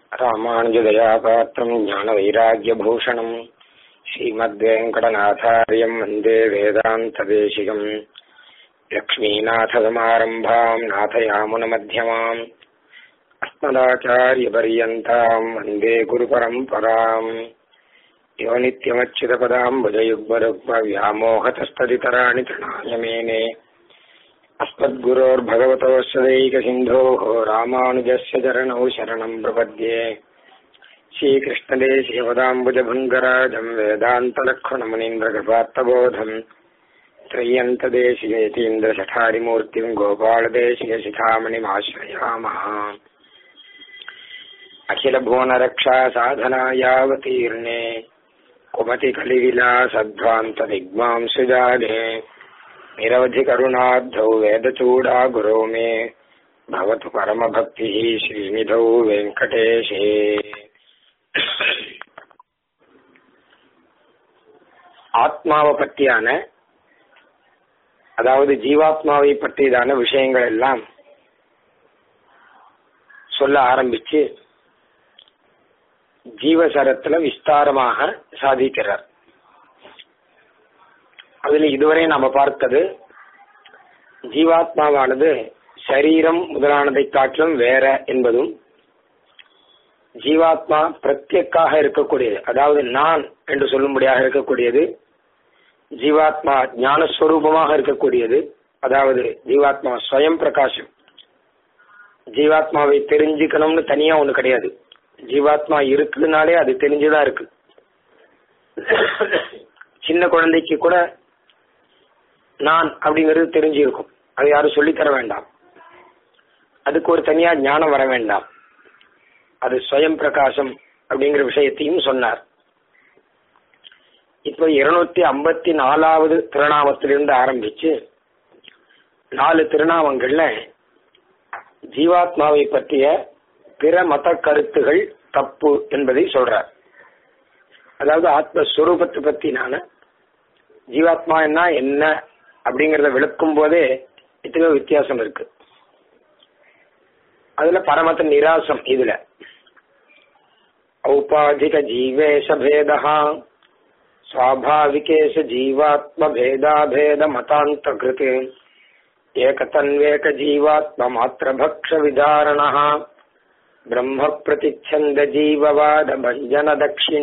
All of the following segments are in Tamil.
ராமானுஜதயாபாத்திரம் ஞானவைராக்கியபூஷணம் ஸ்ரீமத்வேங்கடநாதாரியம் வந்தே வேதாந்ததேசிகம் லக்ஷ்மீநாதசமாரம்பாம் நாதயாமுனமத்தியமாம் अस्मदाचार्यपर्यन्ताम् वन्दे गुरुपरम्पराम् यो नित्यमच्युतपदाम् भुजयुग्मरुग्मव्यामोहतस्तदितराणि तृणाय मेने अस्मद्गुरोर्भगवतोऽस्य दैकसिन्धोः रामानुजस्य चरणौ शरणम् प्रपद्ये श्रीकृष्णदेशीयपदाम्बुजभृङ्गराजम् वेदान्तलक्ष्मणमुनीन्द्रकृपात्तबोधम् त्रय्यन्तदेशिकेतीन्द्रशठारिमूर्तिम् गोपालदेशिकशिखामणिमाश्रयामः अखिलभुवनरक्षा साधनायावतीर्णे कुमतिकलिविलासध्वान्तदिग्मां सुजाले निरवधिकरुणाब्धौ वेदचूडा गुरो मे भवतु परमभक्तिः श्रीनिधौ वेङ्कटेशे ஆத்மாவை பற்றியான அதாவது ஜீவாத்மாவை பற்றியதான விஷயங்கள் எல்லாம் சொல்ல ஆரம்பிச்சு ஜீவசரத்துல விஸ்தாரமாக சாதிக்கிறார் அதுல இதுவரை நாம பார்த்தது ஜீவாத்மாவானது சரீரம் முதலானதை காட்டிலும் வேற என்பதும் ஜீவாத்மா பிரத்யக்காக இருக்கக்கூடியது அதாவது நான் என்று சொல்லும்படியாக இருக்கக்கூடியது ஜீவாத்மா ஞானஸ்வரூபமாக இருக்கக்கூடியது அதாவது ஜீவாத்மா ஸ்வயம் பிரகாசம் ஜீவாத்மாவை தெரிஞ்சுக்கணும்னு தனியா ஒண்ணு கிடையாது ஜீவாத்மா இருக்குனாலே அது தெரிஞ்சுதான் இருக்கு சின்ன குழந்தைக்கு கூட நான் அப்படிங்கிறது தெரிஞ்சிருக்கும் அது யாரும் சொல்லித்தர வேண்டாம் அதுக்கு ஒரு தனியா ஞானம் வர வேண்டாம் அது ஸ்வயம் பிரகாசம் அப்படிங்கிற விஷயத்தையும் சொன்னார் இப்ப இருநூத்தி ஐம்பத்தி நாலாவது திருநாமத்திலிருந்து ஆரம்பிச்சு நாலு திருநாமங்கள்ல ஜீவாத்மாவை பற்றிய பிற மத கருத்துகள் தப்பு என்பதை சொல்றார் அதாவது ஆத்மஸ்வரூபத்தை பத்தி நான ஜீவாத்மா என்ன என்ன அப்படிங்கறத விளக்கும் போதே எத்தனையோ வித்தியாசம் இருக்கு அதுல பரமத்த நிராசம் இதுல ஔபாதிக ஜீவேஷ பேதா स्वाभाविकेश जीवात्म भेदाभेद मतांत कृते एकतन्वेक जीवात्म मात्र भक्ष विधारण ब्रह्म प्रतिच्छन्द जीववाद भञ्जन दक्षिण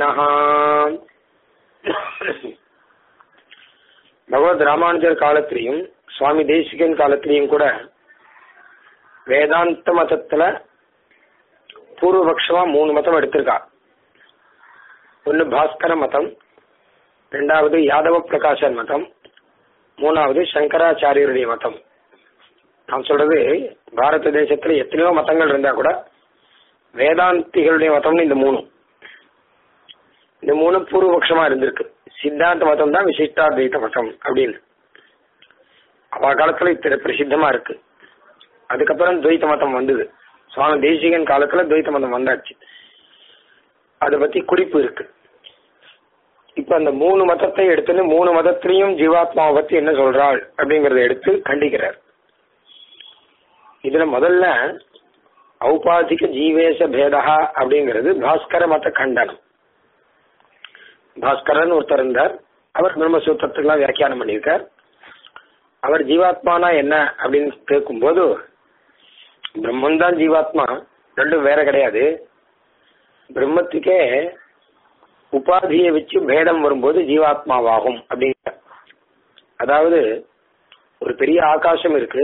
பகவத் ராமானுஜர் காலத்திலையும் சுவாமி தேசிகன் காலத்திலையும் கூட வேதாந்த மதத்துல பூர்வபக்ஷமா மூணு மதம் எடுத்திருக்கா ஒன்னு பாஸ்கர மதம் ரெண்டாவது யாதவ பிரகாசன் மதம் மூணாவது சங்கராச்சாரியருடைய மதம் நான் சொல்றது பாரத தேசத்துல எத்தனையோ மதங்கள் இருந்தா கூட வேதாந்திகளுடைய மதம்னு இந்த மூணு இந்த மூணு பூர்வபக்ஷமா இருந்திருக்கு சித்தாந்த மதம் தான் விசிஷ்டாத்வைத மதம் அப்படின்னு அவ காலத்துல இத்தனை பிரசித்தமா இருக்கு அதுக்கப்புறம் துவைத்த மதம் வந்தது சுவாமி தேசிகன் காலத்துல துவைத்த மதம் வந்தாச்சு அதை பத்தி குறிப்பு இருக்கு இப்ப அந்த மூணு மதத்தை எடுத்துன்னு மூணு மதத்திலையும் ஜீவாத்மாவை பத்தி என்ன சொல்றாள் அப்படிங்கறத எடுத்து கண்டிக்கிறார் இதுல முதல்ல ஔபாதிக ஜீவேச பேதா அப்படிங்கிறது பாஸ்கர மத கண்டனம் பாஸ்கரன் ஒருத்தர் இருந்தார் அவர் பிரம்மசூத்திரத்துக்கெல்லாம் வியாக்கியானம் பண்ணியிருக்கார் அவர் ஜீவாத்மானா என்ன அப்படின்னு கேட்கும்போது பிரம்மன் தான் ஜீவாத்மா ரெண்டும் வேற கிடையாது பிரம்மத்துக்கே உபாதியை வச்சு பேதம் வரும்போது ஜீவாத்மாவாகும் அப்படிங்கிற அதாவது ஒரு பெரிய ஆகாசம் இருக்கு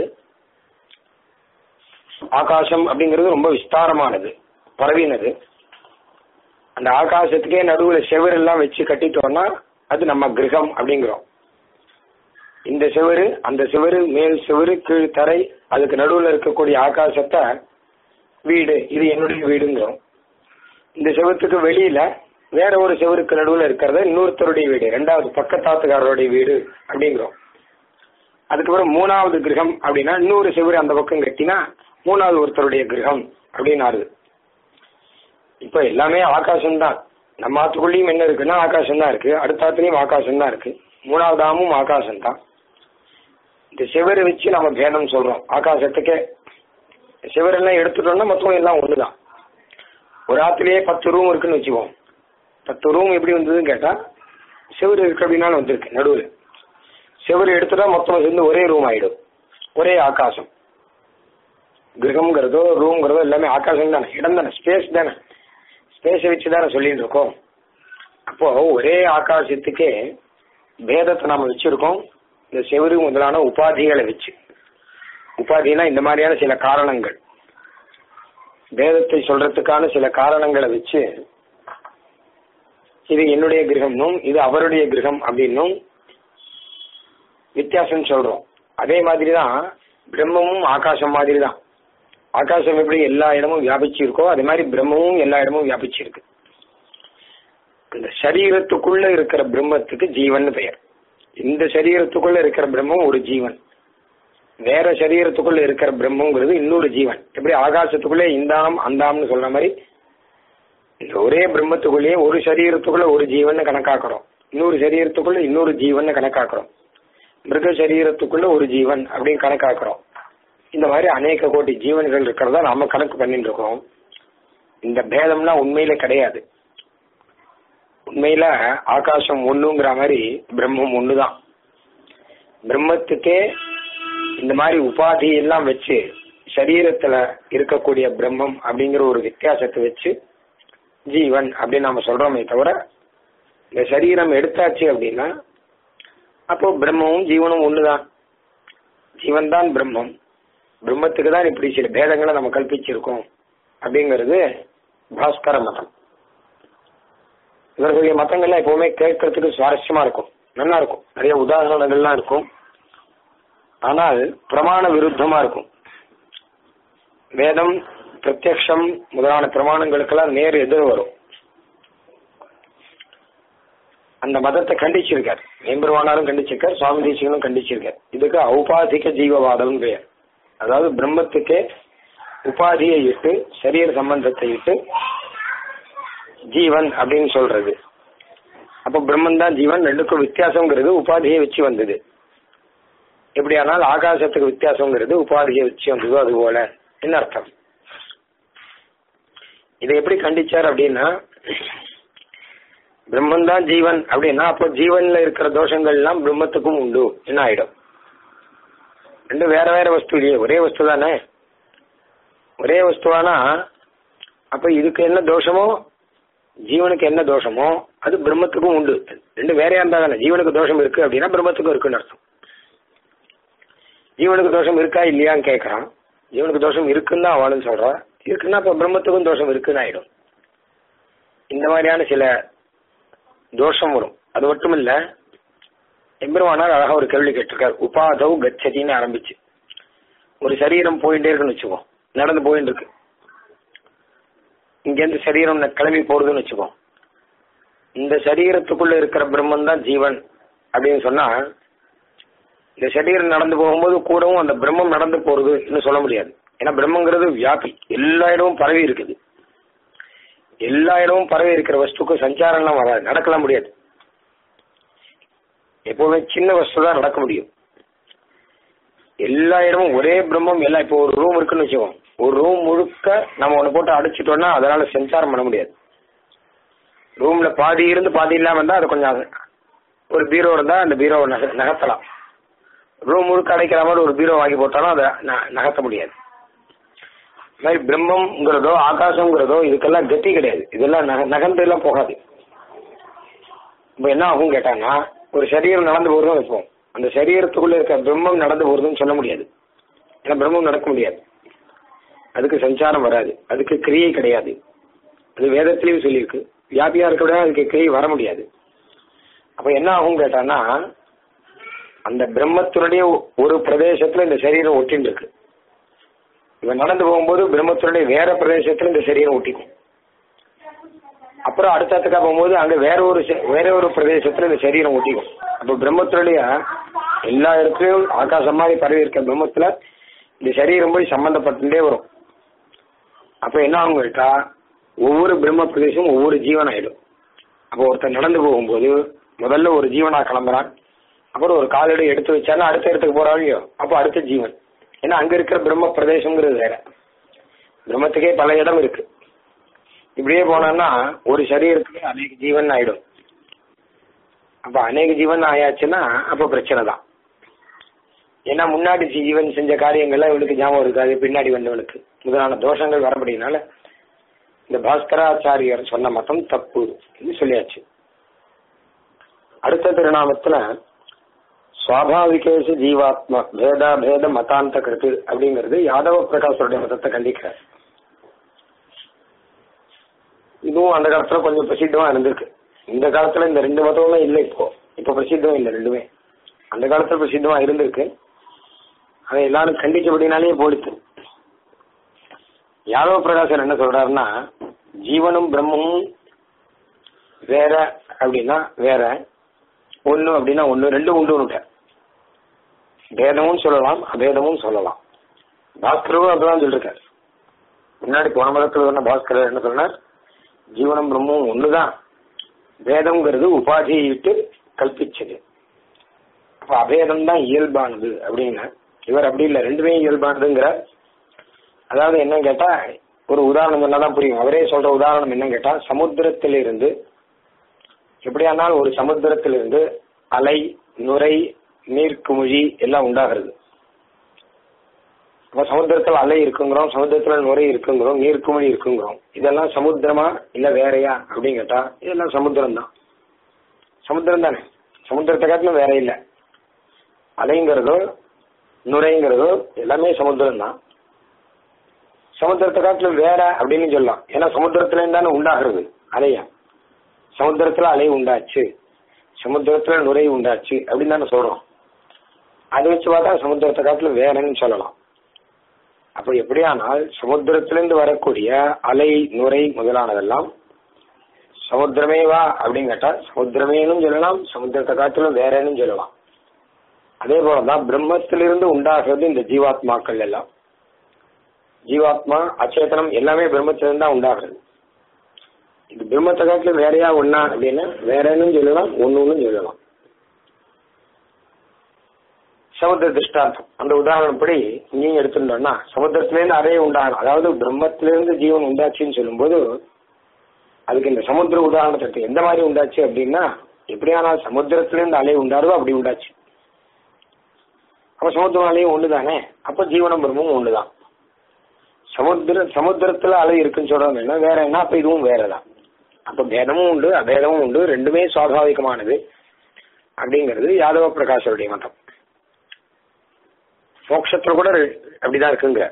ஆகாசம் அப்படிங்கிறது ரொம்ப விஸ்தாரமானது பரவினது அந்த ஆகாசத்துக்கே நடுவுல செவர் எல்லாம் வச்சு கட்டிட்டோம்னா அது நம்ம கிரகம் அப்படிங்கிறோம் இந்த செவரு அந்த செவரு மேல் செவரு கீழ் தரை அதுக்கு நடுவுல இருக்கக்கூடிய ஆகாசத்தை வீடு இது என்னுடைய வீடுங்கிறோம் இந்த செவத்துக்கு வெளியில வேற ஒரு செவருக்கு நடுவில் இருக்கிறது இன்னொருத்தருடைய வீடு ரெண்டாவது பக்கத்தாத்துக்காரருடைய வீடு அப்படிங்கிறோம் அதுக்கப்புறம் மூணாவது கிரகம் அப்படின்னா இன்னொரு செவரு அந்த பக்கம் கட்டினா மூணாவது ஒருத்தருடைய கிரகம் அப்படின்னு ஆறுது இப்ப எல்லாமே ஆகாசம் தான் நம்ம ஆத்துக்குள்ளேயும் என்ன இருக்குன்னா ஆகாசம் தான் இருக்கு அடுத்த ஆத்துலயும் ஆகாசம் தான் இருக்கு மூணாவது ஆமும் ஆகாசம் தான் இந்த செவரை வச்சு நம்ம பேதம் சொல்றோம் ஆகாசத்துக்கே சிவரெல்லாம் எடுத்துட்டோம்னா மொத்தம் எல்லாம் ஒண்ணுதான் ஒரு ஆத்துலயே பத்து ரூம் இருக்குன்னு வச்சுக்குவோம் பத்து ரூம் எப்படி வந்ததுன்னு கேட்டா செவரு இருக்கு அப்படின்னாலும் வந்திருக்கு நடுவில் செவரு எடுத்துட்டா மொத்தம் சேர்ந்து ஒரே ரூம் ஆயிடும் ஒரே ஆகாசம் கிரகம்ங்கிறதோ ரூம்ங்கிறதோ எல்லாமே ஆகாசம் தானே இடம் தானே ஸ்பேஸ் தானே ஸ்பேஸை வச்சு தானே சொல்லிட்டு இருக்கோம் அப்போ ஒரே ஆகாசத்துக்கே பேதத்தை நாம வச்சிருக்கோம் இந்த செவரு முதலான உபாதிகளை வச்சு உபாதினா இந்த மாதிரியான சில காரணங்கள் பேதத்தை சொல்றதுக்கான சில காரணங்களை வச்சு இது என்னுடைய கிரகம்னும் இது அவருடைய கிரகம் அப்படின்னும் வித்தியாசம் சொல்றோம் அதே மாதிரி தான் பிரம்மமும் ஆகாசம் மாதிரி தான் ஆகாசம் எப்படி எல்லா இடமும் வியாபிச்சிருக்கோ அதே மாதிரி பிரம்மமும் எல்லா இடமும் வியாபிச்சிருக்கு இந்த சரீரத்துக்குள்ள இருக்கிற பிரம்மத்துக்கு ஜீவன் பெயர் இந்த சரீரத்துக்குள்ள இருக்கிற பிரம்மம் ஒரு ஜீவன் வேற சரீரத்துக்குள்ள இருக்கிற பிரம்மங்கிறது இன்னொரு ஜீவன் எப்படி ஆகாசத்துக்குள்ளே இந்தாம் அந்தாம்னு சொல்ற மாதிரி இந்த ஒரே பிரம்மத்துக்குள்ளேயே ஒரு சரீரத்துக்குள்ள ஒரு ஜீவன் கணக்காக்குறோம் இன்னொரு சரீரத்துக்குள்ள இன்னொரு ஜீவன் கணக்காக்குறோம் மிருக சரீரத்துக்குள்ள ஒரு ஜீவன் அப்படின்னு கணக்காக்குறோம் இந்த மாதிரி அநேக கோடி ஜீவன்கள் இருக்கிறதா நாம கணக்கு பண்ணிட்டு இருக்கோம் இந்த பேதம்னா உண்மையில கிடையாது உண்மையில ஆகாசம் ஒண்ணுங்கிற மாதிரி பிரம்மம் ஒண்ணுதான் பிரம்மத்துக்கே இந்த மாதிரி உபாதி எல்லாம் வச்சு சரீரத்துல இருக்கக்கூடிய பிரம்மம் அப்படிங்கிற ஒரு வித்தியாசத்தை வச்சு ஜீவன் அப்படின்னு நாம சொல்றோமே தவிர இந்த சரீரம் எடுத்தாச்சு அப்படின்னா அப்போ பிரம்மமும் ஜீவனும் ஒண்ணுதான் ஜீவன் தான் பிரம்மம் பிரம்மத்துக்கு தான் இப்படி சில பேதங்களை நம்ம கல்பிச்சிருக்கோம் அப்படிங்கிறது பாஸ்கர மதம் இவர்களுடைய மதங்கள்லாம் எப்பவுமே கேட்கறதுக்கு சுவாரஸ்யமா இருக்கும் நல்லா இருக்கும் நிறைய உதாரணங்கள்லாம் இருக்கும் ஆனால் பிரமாண விருத்தமா இருக்கும் வேதம் பிரத்யக்ஷம் முதலான பிரமாணங்களுக்கெல்லாம் நேர் எதிர் வரும் அந்த மதத்தை கண்டிச்சிருக்கார் மேம்பெருமானாரும் கண்டிச்சிருக்கார் சுவாமி தேசிகனும் கண்டிச்சிருக்கார் இதுக்கு ஔபாதிக ஜீவவாதம் பெயர் அதாவது பிரம்மத்துக்கே உபாதியை இட்டு சரீர சம்பந்தத்தை இட்டு ஜீவன் அப்படின்னு சொல்றது அப்ப பிரம்மன் தான் ஜீவன் ரெண்டுக்கும் வித்தியாசங்கிறது உபாதியை வச்சு வந்தது எப்படியானால் ஆகாசத்துக்கு வித்தியாசங்கிறது உபாதியை வச்சு வந்ததோ அது போல என்ன அர்த்தம் இதை எப்படி கண்டிச்சார் அப்படின்னா பிரம்மன் தான் ஜீவன் அப்படின்னா அப்போ ஜீவன்ல இருக்கிற தோஷங்கள் எல்லாம் பிரம்மத்துக்கும் உண்டு என்ன ஆயிடும் ரெண்டு வேற வேற வஸ்து இல்லையே ஒரே வஸ்து தானே ஒரே வஸ்துவானா அப்ப இதுக்கு என்ன தோஷமோ ஜீவனுக்கு என்ன தோஷமோ அது பிரம்மத்துக்கும் உண்டு ரெண்டு வேறையா இருந்தா தானே ஜீவனுக்கு தோஷம் இருக்கு அப்படின்னா பிரம்மத்துக்கும் இருக்குன்னு அர்த்தம் ஜீவனுக்கு தோஷம் இருக்கா இல்லையான்னு கேட்கறான் ஜீவனுக்கு தோஷம் இருக்குன்னு தான் அவளும் சொல்றா இருக்குன்னா அப்ப பிரம்மத்துக்கும் தோஷம் இருக்குன்னு ஆயிடும் இந்த மாதிரியான சில தோஷம் வரும் அது மட்டும் இல்ல எம்பெருமானார் அழகா ஒரு கேள்வி கேட்டிருக்காரு உபாதவ் கச்சதின்னு ஆரம்பிச்சு ஒரு சரீரம் போயிட்டே இருக்குன்னு வச்சுக்கோ நடந்து போயிட்டு இருக்கு இங்க இருந்து சரீரம் கிளம்பி போறதுன்னு வச்சுக்கோ இந்த சரீரத்துக்குள்ள இருக்கிற பிரம்மன் தான் ஜீவன் அப்படின்னு சொன்னா இந்த சரீரம் நடந்து போகும்போது கூடவும் அந்த பிரம்மம் நடந்து போறதுன்னு சொல்ல முடியாது ஏன்னா பிரம்மங்கிறது வியாபி எல்லா இடமும் பரவி இருக்குது எல்லா இடமும் பரவி இருக்கிற வஸ்துக்கு சஞ்சாரம்லாம் வராது நடக்கலாம் முடியாது எப்பவுமே சின்ன வஸ்து தான் நடக்க முடியும் எல்லா இடமும் ஒரே பிரம்மம் எல்லாம் இப்போ ஒரு ரூம் இருக்குன்னு வச்சுக்கோம் ஒரு ரூம் முழுக்க நம்ம ஒன்று போட்டு அடிச்சிட்டோம்னா அதனால சஞ்சாரம் பண்ண முடியாது ரூம்ல பாதி இருந்து பாதி இல்லாம இருந்தா அது கொஞ்சம் ஒரு பீரோ இருந்தா அந்த பீரோவை நக நகர்த்தலாம் ரூம் முழுக்க அடைக்கிற மாதிரி ஒரு பீரோ வாங்கி போட்டாலும் அதை ந- நகர்த்த முடியாது இது மாதிரி பிரம்மங்கிறதோ ஆகாசங்கிறதோ இதுக்கெல்லாம் கத்தி கிடையாது இதெல்லாம் நக நகர்ந்து எல்லாம் போகாது இப்போ என்ன ஆகும் கேட்டாங்கன்னா ஒரு சரீரம் நடந்து போறதும் வைப்போம் அந்த சரீரத்துக்குள்ள இருக்க பிரம்மம் நடந்து போறதுன்னு சொல்ல முடியாது ஏன்னா பிரம்மம் நடக்க முடியாது அதுக்கு சஞ்சாரம் வராது அதுக்கு கிரியை கிடையாது அது வேதத்திலையும் சொல்லியிருக்கு வியாபியா இருக்க விட அதுக்கு கிரியை வர முடியாது அப்ப என்ன ஆகும் கேட்டான்னா அந்த பிரம்மத்தினுடைய ஒரு பிரதேசத்துல இந்த சரீரம் ஒட்டின்னு இருக்கு இவன் நடந்து போகும்போது பிரம்மத்தினுடைய வேற பிரதேசத்துல இந்த சரீரம் ஒட்டிக்கும் அப்புறம் அடுத்தடுத்துக்கா போகும்போது அங்க வேற ஒரு ச- வேற ஒரு பிரதேசத்துல இந்த சரீரம் ஒட்டிக்கும் அப்ப பிரம்மத்தினுடைய எல்லா இடத்துலயும் ஆகாசம் மாதிரி பரவி இருக்க பிரம்மத்துல இந்த சரீரம் போய் சம்பந்தப்பட்டுட்டே வரும் அப்ப என்ன ஆகும் கேட்டா ஒவ்வொரு பிரம்ம பிரதேசமும் ஒவ்வொரு ஜீவன் ஆயிடும் அப்போ ஒருத்தன் நடந்து போகும்போது முதல்ல ஒரு ஜீவனா கிளம்புறான் அப்புறம் ஒரு காலடி எடுத்து வச்சாலும் அடுத்த இடத்துக்கு போறான் இல்லையோ அப்போ அடுத்த ஜீவன் ஏன்னா அங்க இருக்கிற பிரம்ம பிரதேசங்கிறது வேற பிரம்மத்துக்கே பல இடம் இருக்கு இப்படியே போனோம்னா ஒரு சரீரத்துக்கு அநேக ஜீவன் ஆயிடும் அப்ப அநேக ஜீவன் ஆயாச்சுன்னா அப்ப பிரச்சனை தான் ஏன்னா முன்னாடி ஜீவன் செஞ்ச காரியங்கள்லாம் இவனுக்கு ஞாபகம் இருக்காது பின்னாடி வந்தவனுக்கு முதலான தோஷங்கள் வரப்படினால இந்த பாஸ்கராச்சாரியர் சொன்ன மதம் தப்பு சொல்லியாச்சு அடுத்த திருநாமத்துல சுவாபாவிகேச ஜீவாத்மா பேதா பேத மதாந்த கிருத்து அப்படிங்கிறது யாதவ பிரகாஷருடைய மதத்தை கண்டிக்கிறார் இதுவும் அந்த காலத்துல கொஞ்சம் பிரசித்தமா இருந்திருக்கு இந்த காலத்துல இந்த ரெண்டு மதமுமே இல்லை இப்போ இப்ப பிரசித்தம் இல்லை ரெண்டுமே அந்த காலத்துல பிரசித்தமா இருந்திருக்கு அதை எல்லாரும் கண்டிச்சபடினாலே போடுத்து யாதவ பிரகாசர் என்ன சொல்றாருன்னா ஜீவனும் பிரம்மமும் வேற அப்படின்னா வேற ஒண்ணு அப்படின்னா ஒண்ணு ரெண்டு உண்டு பேதமும் சொல்லலாம் அபேதமும் சொல்லலாம் பாஸ்கரும் அப்படிதான் சொல்லிருக்காரு முன்னாடி போன மதத்தில் சொன்ன பாஸ்கரர் என்ன சொன்னார் ஜீவனம் பிரம்மமும் ஒண்ணுதான் வேதம்ங்கிறது உபாதியை விட்டு கல்பிச்சது அப்ப அபேதம் தான் இயல்பானது அப்படின்னு இவர் அப்படி இல்லை ரெண்டுமே இயல்பானதுங்கிற அதாவது என்ன கேட்டா ஒரு உதாரணம் என்னதான் புரியும் அவரே சொல்ற உதாரணம் என்ன கேட்டா சமுத்திரத்திலிருந்து எப்படியானால் ஒரு சமுத்திரத்திலிருந்து அலை நுரை நீர்க்குமிழி எல்லாம் உண்டாகிறது அப்ப சமுத்திரத்துல அலை இருக்குங்கிறோம் சமுத்திரத்துல நுரை இருக்குங்கிறோம் நீர்க்குமிழி இருக்குங்கிறோம் இதெல்லாம் சமுத்திரமா இல்ல வேறையா அப்படின்னு கேட்டா இதெல்லாம் சமுத்திரம் தான் சமுத்திரம் தானே சமுத்திரத்தை காட்டிலும் வேற இல்லை அலைங்கிறதோ நுரைங்கிறதோ எல்லாமே சமுத்திரம் தான் சமுத்திரத்தை காட்டிலும் வேற அப்படின்னு சொல்லலாம் ஏன்னா சமுத்திரத்துல இருந்தானே உண்டாகிறது அலையா சமுத்திரத்துல அலை உண்டாச்சு சமுத்திரத்துல நுரை உண்டாச்சு அப்படின்னு தானே சொல்றோம் அதை வச்சு பார்த்தா சமுத்திரத்தை காட்டிலும் வேறன்னு சொல்லலாம் அப்ப எப்படியானால் சமுத்திரத்திலிருந்து வரக்கூடிய அலை நுரை முதலானதெல்லாம் சமுத்திரமே வா அப்படின்னு கேட்டா சமுத்திரமேனும் சொல்லலாம் சமுத்திரத்தை காட்டிலும் வேறன்னு சொல்லலாம் அதே போலதான் பிரம்மத்திலிருந்து உண்டாகிறது இந்த ஜீவாத்மாக்கள் எல்லாம் ஜீவாத்மா அச்சேதனம் எல்லாமே பிரம்மத்திலிருந்து தான் உண்டாகிறது இது பிரம்மத்தை காட்டிலும் வேறையா ஒன்னா அப்படின்னா வேறன்னு சொல்லலாம் ஒண்ணுன்னு சொல்லலாம் சமுத்திர திருஷ்டாந்தம் அந்த உதாரணப்படி நீங்க எடுத்துட்டோம்னா சமுத்திரத்திலேருந்து அறைய உண்டாகணும் அதாவது பிரம்மத்திலிருந்து ஜீவன் உண்டாச்சுன்னு சொல்லும்போது அதுக்கு இந்த சமுத்திர உதாரணத்தை எடுத்து எந்த மாதிரி உண்டாச்சு அப்படின்னா எப்படியானால் சமுத்திரத்திலிருந்து அலை உண்டாருதோ அப்படி உண்டாச்சு அப்ப சமுத்திரம் அலையும் ஒண்ணுதானே அப்ப ஜீவனம் பிரம்மமும் ஒண்ணுதான் சமுத்திர சமுத்திரத்துல அலை இருக்குன்னு சொல்றோம்னா வேற என்ன அப்ப இதுவும் வேறதான் அப்ப பேதமும் உண்டு அபேதமும் உண்டு ரெண்டுமே சுவாபாவிகமானது அப்படிங்கிறது யாதவ பிரகாஷருடைய மதம் மோட்சத்துல கூட அப்படிதான் இருக்குங்க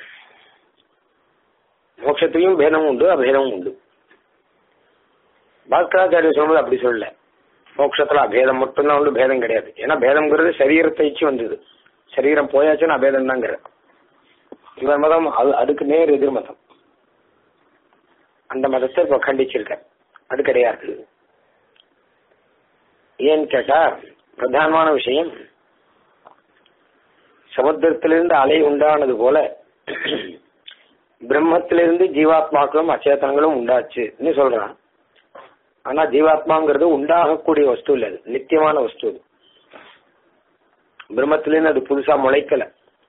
மோட்சத்திலையும் பேதமும் உண்டு அபேதமும் உண்டு பாஸ்கராச்சாரிய சொல்லும்போது அப்படி சொல்லல மோட்சத்துல அபேதம் மட்டும்தான் உண்டு பேதம் கிடையாது ஏன்னா பேதம்ங்கிறது சரீரத்தை வச்சு வந்தது சரீரம் போயாச்சுன்னா அபேதம் தாங்கிற இவர் மதம் அது அதுக்கு நேர் எதிர் மதம் அந்த மதத்தை இப்ப கண்டிச்சிருக்க அது கிடையாது ஏன்னு கேட்டா பிரதானமான விஷயம் சமுத்திரத்திலிருந்து அலை உண்டானது போல பிரம்மத்திலிருந்து ஜீவாத்மாக்களும் அச்சேதனங்களும் உண்டாச்சுன்னு சொல்றான் ஆனா ஜீவாத்மாங்கிறது உண்டாகக்கூடிய வஸ்து இல்ல அது நித்தியமான வஸ்து அது பிரம்மத்திலிருந்து அது புதுசா முளைக்கல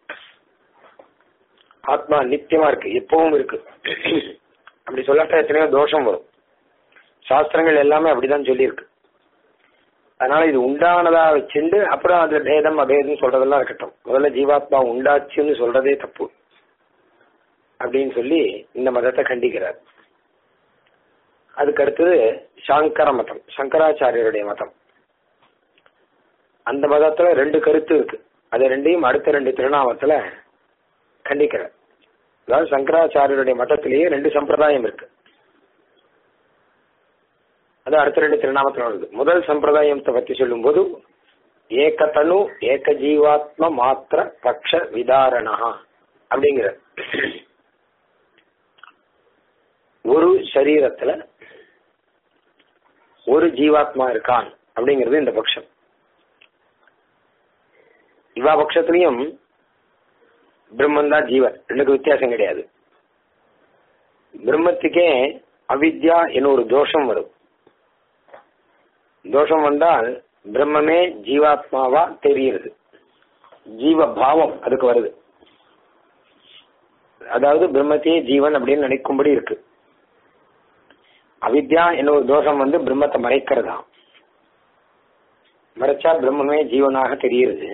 ஆத்மா நித்தியமா இருக்கு எப்பவும் இருக்கு அப்படி சொல்லாட்டா எத்தனையோ தோஷம் வரும் சாஸ்திரங்கள் எல்லாமே அப்படிதான் சொல்லியிருக்கு அதனால இது உண்டானதா வச்சுண்டு அப்புறம் அதுல பேதம் அபேதம் சொல்றதெல்லாம் இருக்கட்டும் முதல்ல ஜீவாத்மா உண்டாச்சுன்னு சொல்றதே தப்பு அப்படின்னு சொல்லி இந்த மதத்தை கண்டிக்கிறார் அதுக்கு அடுத்தது சங்கர மதம் சங்கராச்சாரியருடைய மதம் அந்த மதத்துல ரெண்டு கருத்து இருக்கு அது ரெண்டையும் அடுத்த ரெண்டு திருநாமத்துல கண்டிக்கிறார் அதாவது சங்கராச்சாரியருடைய மதத்திலேயே ரெண்டு சம்பிரதாயம் இருக்கு அது அடுத்த ரெண்டு திருநாமத்தில் வருது முதல் சம்பிரதாயத்தை பத்தி சொல்லும்போது ஏகதனு ஏக ஜீவாத்ம மாத்திர பக்ஷ விதாரணா அப்படிங்கிற ஒரு சரீரத்துல ஒரு ஜீவாத்மா இருக்கான் அப்படிங்கிறது இந்த பட்சம் இவா பட்சத்திலையும் பிரம்மன் தான் ஜீவன் ரெண்டுக்கு வித்தியாசம் கிடையாது பிரம்மத்துக்கே அவித்யா என்ன ஒரு தோஷம் வரும் தோஷம் வந்தால் பிரம்மமே ஜீவாத்மாவா தெரியுது ஜீவ பாவம் அதுக்கு வருது அதாவது பிரம்மத்தையே ஜீவன் அப்படின்னு நினைக்கும்படி இருக்கு அவித்யா என்ன ஒரு தோஷம் வந்து பிரம்மத்தை மறைக்கிறதா மறைச்சா பிரம்மமே ஜீவனாக தெரியுது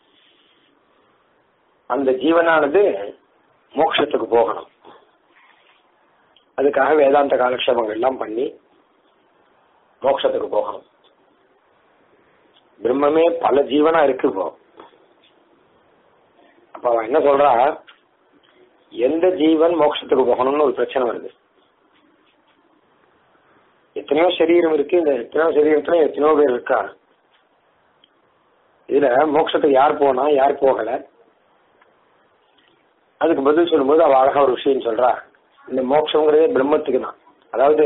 அந்த ஜீவனானது மோட்சத்துக்கு போகணும் அதுக்காக வேதாந்த காலக்ஷேபங்கள் எல்லாம் பண்ணி மோட்சத்துக்கு போகணும் பிரம்மமே பல ஜீவனா இருக்கு இப்போ அப்ப அவன் என்ன சொல்றா எந்த ஜீவன் மோட்சத்துக்கு போகணும்னு ஒரு பிரச்சனை வருது எத்தனையோ சரீரம் இருக்கு இந்த எத்தனையோ சரீரத்துல எத்தனையோ பேர் இருக்கா இதுல மோட்சத்துக்கு யார் போனா யார் போகல அதுக்கு பதில் சொல்லும்போது அவ அழகா ஒரு விஷயம் சொல்றா இந்த மோட்சங்கிறதே பிரம்மத்துக்கு தான் அதாவது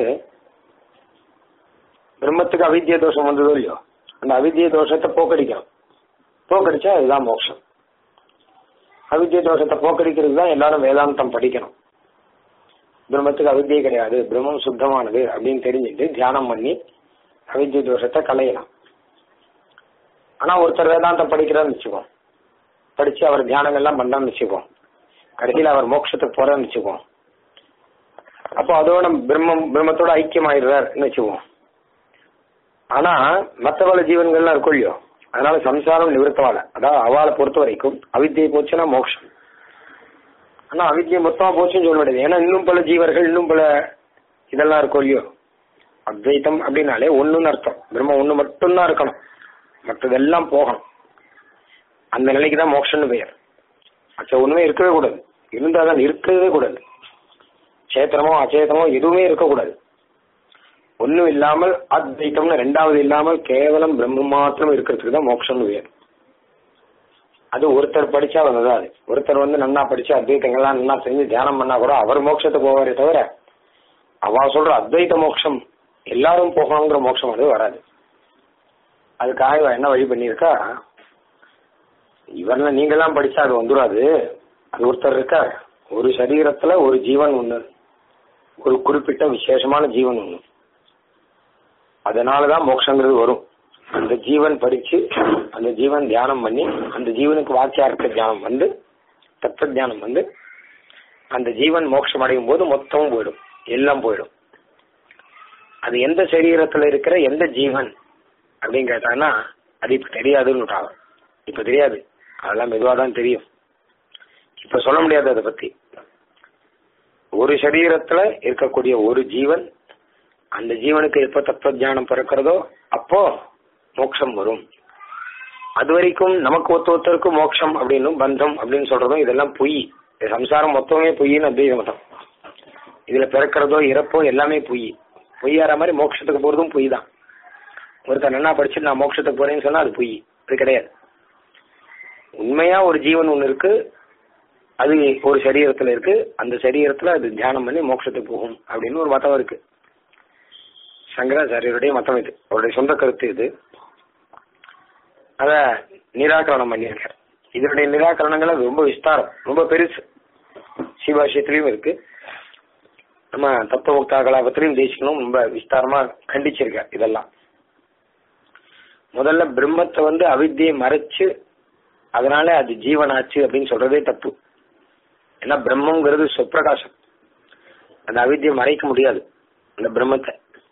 பிரம்மத்துக்கு அவித்திய தோஷம் வந்ததோ இல்லையோ அந்த அவித்திய தோஷத்தை போக்கடிக்கணும் போக்கடிச்சா அதுதான் மோட்சம் அவித்திய தோஷத்தை போக்கடிக்கிறது தான் எல்லாரும் வேதாந்தம் படிக்கணும் பிரம்மத்துக்கு அவித்தியை கிடையாது பிரம்மம் சுத்தமானது அப்படின்னு தெரிஞ்சுட்டு தியானம் பண்ணி அவித்திய தோஷத்தை களையலாம் ஆனா ஒருத்தர் வேதாந்தம் படிக்கிறான்னு வச்சுக்கோம் படிச்சு அவர் தியானம் எல்லாம் பண்ணான்னு வச்சுக்கோம் கடைசியில் அவர் மோட்சத்துக்கு போறான்னு வச்சுக்குவோம் அப்போ அதோட பிரம்மம் பிரம்மத்தோட ஐக்கியமாயிடுறாருன்னு வச்சுக்குவோம் ஆனா மற்ற பல ஜீவன்கள்லாம் இருக்கும் இல்லையோ அதனால சம்சாரம் நிவர்த்தவால அதாவது அவளை பொறுத்த வரைக்கும் அவித்தியை போச்சுன்னா மோட்சம் ஆனா அவித்தியை மொத்தமா போச்சுன்னு சொல்ல முடியாது ஏன்னா இன்னும் பல ஜீவர்கள் இன்னும் பல இதெல்லாம் இருக்கும் இல்லையோ அத்வைத்தம் அப்படின்னாலே ஒண்ணுன்னு அர்த்தம் பிரம்மம் ஒண்ணு மட்டும்தான் இருக்கணும் மற்றதெல்லாம் போகணும் அந்த நிலைக்கு தான் மோட்சம்னு பெயர் அச்ச ஒண்ணுமே இருக்கவே கூடாது இருந்தாதான் இருக்கவே கூடாது சேத்திரமோ அச்சேதனமோ எதுவுமே இருக்கக்கூடாது ஒண்ணும் இல்லாமல் அத்வைத்தம்னு ரெண்டாவது இல்லாமல் கேவலம் பிரம்மம் மாத்திரம் இருக்கிறதுக்கு தான் மோட்சம்னு பேர் அது ஒருத்தர் படிச்சா வந்ததா அது ஒருத்தர் வந்து நன்னா படிச்சு அத்வைத்தங்கள்லாம் நன்னா செஞ்சு தியானம் பண்ணா கூட அவர் மோட்சத்துக்கு போவாரே தவிர அவ சொல்ற அத்வைத மோட்சம் எல்லாரும் போகணுங்கிற மோட்சம் அது வராது அதுக்காக இவ என்ன வழி பண்ணியிருக்கா இவரெல்லாம் நீங்கெல்லாம் படிச்சா அது வந்துடாது அது ஒருத்தர் இருக்கார் ஒரு சரீரத்துல ஒரு ஜீவன் ஒண்ணு ஒரு குறிப்பிட்ட விசேஷமான ஜீவன் ஒண்ணு அதனாலதான் மோட்சங்கிறது வரும் அந்த ஜீவன் படிச்சு அந்த ஜீவன் தியானம் பண்ணி அந்த ஜீவனுக்கு வாக்கியார்த்த தியானம் வந்து தத்துவ தியானம் வந்து அந்த ஜீவன் மோட்சம் அடையும் போது மொத்தமும் போயிடும் எல்லாம் போயிடும் அது எந்த சரீரத்துல இருக்கிற எந்த ஜீவன் அப்படின்னு கேட்டாங்கன்னா அது இப்ப தெரியாதுன்னு விட்டாங்க இப்ப தெரியாது அதெல்லாம் மெதுவா தான் தெரியும் இப்ப சொல்ல முடியாது அதை பத்தி ஒரு சரீரத்துல இருக்கக்கூடிய ஒரு ஜீவன் அந்த ஜீவனுக்கு எப்ப தத்துவ ஞானம் பிறக்கிறதோ அப்போ மோட்சம் வரும் அது வரைக்கும் நமக்கு ஒத்த ஒருத்தருக்கு மோட்சம் அப்படின்னும் பந்தம் அப்படின்னு சொல்றதும் இதெல்லாம் பொய் இந்த சம்சாரம் மொத்தமே பொய்ன்னு அத்வைத மதம் இதுல பிறக்கிறதோ இறப்போ எல்லாமே பொய் பொய்யாற மாதிரி மோட்சத்துக்கு போறதும் பொய் தான் ஒருத்தர் நல்லா படிச்சுட்டு நான் மோட்சத்துக்கு போறேன்னு சொன்னா அது பொய் அது கிடையாது உண்மையா ஒரு ஜீவன் ஒண்ணு இருக்கு அது ஒரு சரீரத்துல இருக்கு அந்த சரீரத்துல அது தியானம் பண்ணி மோட்சத்துக்கு போகும் அப்படின்னு ஒரு மதம் இருக்கு சங்கராச்சாரியருடைய மதம் இது அவருடைய சொந்த கருத்து இது அத நிராகரணம் பண்ணியிருக்கார் இதனுடைய நிராகரணங்கள் அது ரொம்ப விஸ்தாரம் ரொம்ப பெருசு சிவாசியத்திலையும் இருக்கு நம்ம தத்துவமுக்தா கலாபத்திலையும் தேசிக்கணும் ரொம்ப விஸ்தாரமா கண்டிச்சிருக்கார் இதெல்லாம் முதல்ல பிரம்மத்தை வந்து அவித்தியை மறைச்சு அதனால அது ஜீவனாச்சு அப்படின்னு சொல்றதே தப்பு ஏன்னா பிரம்மங்கிறது சுப்பிரகாசம் அந்த அவித்தியை மறைக்க முடியாது அந்த பிரம்மத்தை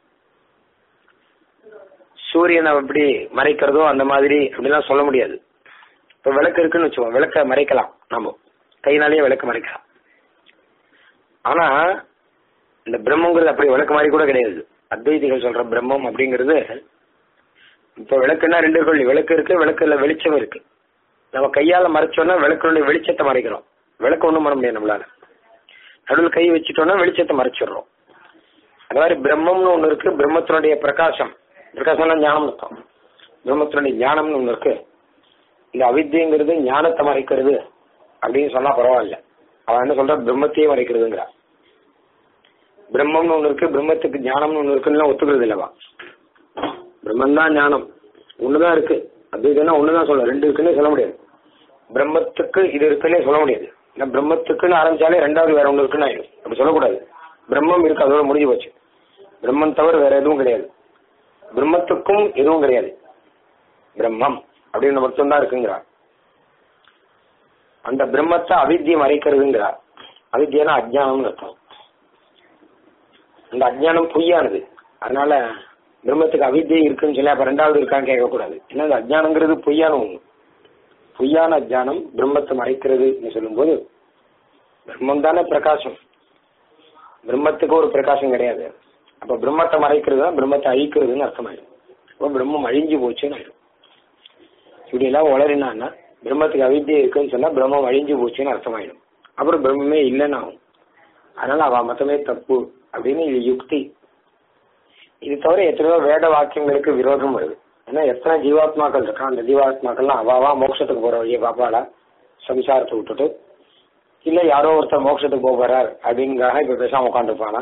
சூரியனை எப்படி மறைக்கிறதோ அந்த மாதிரி அப்படிலாம் சொல்ல முடியாது இப்ப விளக்கு இருக்குன்னு வச்சுக்கோங்க விளக்க மறைக்கலாம் நம்ம கையினாலேயே விளக்க மறைக்கலாம் ஆனா இந்த பிரம்மங்கிறது அப்படி விளக்கு மாதிரி கூட கிடையாது அத்வைதிகள் சொல்ற பிரம்மம் அப்படிங்கிறது இப்ப விளக்குன்னா ரெண்டு இருக்கு விளக்கு இருக்கு விளக்குல வெளிச்சம் இருக்கு நம்ம கையால மறைச்சோம்னா விளக்குடைய வெளிச்சத்தை மறைக்கிறோம் விளக்கு ஒண்ணும் பண்ண முடியாது நம்மளால நடுவில் கை வச்சுட்டோம்னா வெளிச்சத்தை மறைச்சிடுறோம் அது மாதிரி பிரம்மம்னு ஒண்ணு இருக்கு பிரம்மத்தினுடைய பிரகாசம் பிரகாசம்னா ஞானம் அர்த்தம் பிரம்மத்தினுடைய ஞானம்னு ஒண்ணு இருக்கு இந்த அவித்தியங்கிறது ஞானத்தை மறைக்கிறது அப்படின்னு சொன்னா பரவாயில்ல அவன் என்ன சொல்ற பிரம்மத்தையே மறைக்கிறதுங்கிறா பிரம்மம்னு ஒண்ணு இருக்கு பிரம்மத்துக்கு ஞானம்னு ஒண்ணு இருக்குன்னு ஒத்துக்கிறது இல்லவா பிரம்மன் தான் ஞானம் ஒண்ணுதான் இருக்கு அத்வைதம்னா ஒண்ணுதான் சொல்ல ரெண்டு இருக்குன்னே சொல்ல முடியாது பிரம்மத்துக்கு இது இருக்குன்னே சொல்ல முடியாது ஏன்னா பிரம்மத்துக்குன்னு ஆரம்பிச்சாலே ரெண்டாவது வேற ஒண்ணு இருக்குன்னு ஆயிடும் அப்படி சொல்லக்கூடாது பிரம்மம் இருக்கு அதோட முடிஞ்சு போச்சு பிரம்மன் தவிர வேற எதுவும் கிடையாது பிரம்மத்துக்கும் எதுவும் கிடையாது பிரம்மம் அப்படின்னு மட்டும்தான் இருக்குங்கிறார் அந்த பிரம்மத்தை அவித்தியம் மறைக்கிறதுங்கிறார் அவித்தியனா அஜ்ஞானம்னு அர்த்தம் அந்த அஜ்ஞானம் பொய்யானது அதனால பிரம்மத்துக்கு அவித்தியை இருக்குன்னு சொல்லி அப்ப ரெண்டாவது இருக்கான்னு கேட்கக்கூடாது ஏன்னா அந்த அஜ்ஞானங்கிறது பொய்யான ஒண்ணு பொய்யான அஜ்ஞானம் பிரம்மத்தை மறைக்கிறதுன்னு சொல்லும்போது பிரம்மம் தானே பிரகாசம் பிரம்மத்துக்கு ஒரு பிரகாசம் கிடையாது அப்ப பிரம்மத்தை மறைக்கிறது தான் பிரம்மத்தை அழிக்கிறதுன்னு அர்த்தமாயிடும் அப்ப பிரம்மம் அழிஞ்சு போச்சுன்னு ஆயிடும் இப்படி எல்லாம் உளறினான்னா பிரம்மத்துக்கு அவித்தியை இருக்குன்னு சொன்னா பிரம்மம் அழிஞ்சு போச்சுன்னு அர்த்தமாயிடும் அப்புறம் பிரம்மமே இல்லைன்னு ஆகும் அதனால அவ மதமே தப்பு அப்படின்னு இது யுக்தி இது தவிர எத்தனையோ வேத வாக்கியங்களுக்கு விரோதம் வருது ஏன்னா எத்தனை ஜீவாத்மாக்கள் இருக்கா அந்த ஜீவாத்மாக்கள்லாம் அவாவா மோட்சத்துக்கு போற வழியை பாப்பாளா சம்சாரத்தை விட்டுட்டு இல்ல யாரோ ஒருத்தர் மோட்சத்துக்கு போக போறார் அப்படிங்காக இப்ப பேசாம உட்காந்துருப்பானா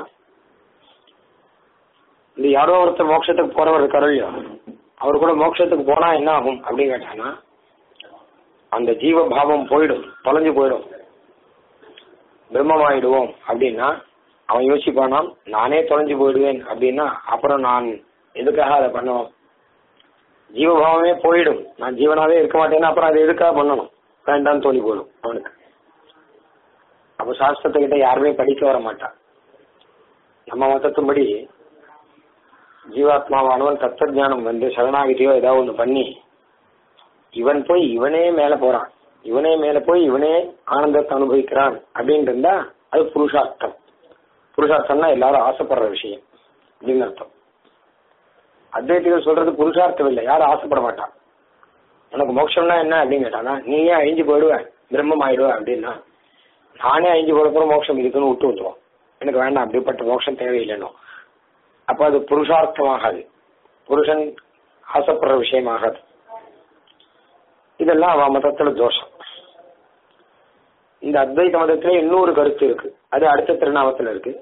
இந்த யாரோ ஒருத்தர் மோட்சத்துக்கு போறவர் இருக்காரோ இல்லையோ அவர் கூட மோட்சத்துக்கு போனா என்ன ஆகும் அப்படின்னு கேட்டானா அந்த ஜீவ பாவம் போயிடும் தொலைஞ்சு போயிடும் பிரம்மமாயிடுவோம் அப்படின்னா அவன் யோசிப்பானாம் நானே தொலைஞ்சு போயிடுவேன் அப்படின்னா அப்புறம் நான் எதுக்காக அதை பண்ணணும் ஜீவபாவமே போயிடும் நான் ஜீவனாவே இருக்க மாட்டேன்னா அப்புறம் அதை எதுக்காக பண்ணணும் வேண்டாம்னு தோணி போயிடும் அவனுக்கு அப்ப சாஸ்திரத்துக்கிட்ட யாருமே படிக்க வர மாட்டான் நம்ம மதத்தின்படி ஜீவாத்மாவானவன் தத்துவஞானம் வந்து சரணாகிட்டியோ ஏதாவது ஒண்ணு பண்ணி இவன் போய் இவனே மேல போறான் இவனே மேல போய் இவனே ஆனந்தத்தை அனுபவிக்கிறான் அப்படின்னு இருந்தா அது புருஷார்த்தம் புருஷார்த்தம்னா எல்லாரும் ஆசைப்படுற விஷயம் அப்படின்னு அர்த்தம் அத்வைத்திகள் சொல்றது புருஷார்த்தம் இல்லை யாரும் ஆசைப்பட மாட்டான் உனக்கு மோட்சம்னா என்ன அப்படின்னு கேட்டானா நீ ஏன் அழிஞ்சு போயிடுவ பிரம்மம் ஆயிடுவ அப்படின்னா நானே அழிஞ்சு போறப்பறம் மோட்சம் இருக்குன்னு விட்டு வந்துடும் எனக்கு வேண்டாம் அப்படிப்பட்ட மோட்சம் தேவையில்லைனோ அப்ப அது புருஷார்த்தமாகாது புருஷன் ஆசைப்படுற விஷயமாகாது இதெல்லாம் அவன் மதத்துல தோஷம் இந்த அத்வைத மதத்துல இன்னொரு கருத்து இருக்கு அது அடுத்த திருநாமத்துல இருக்கு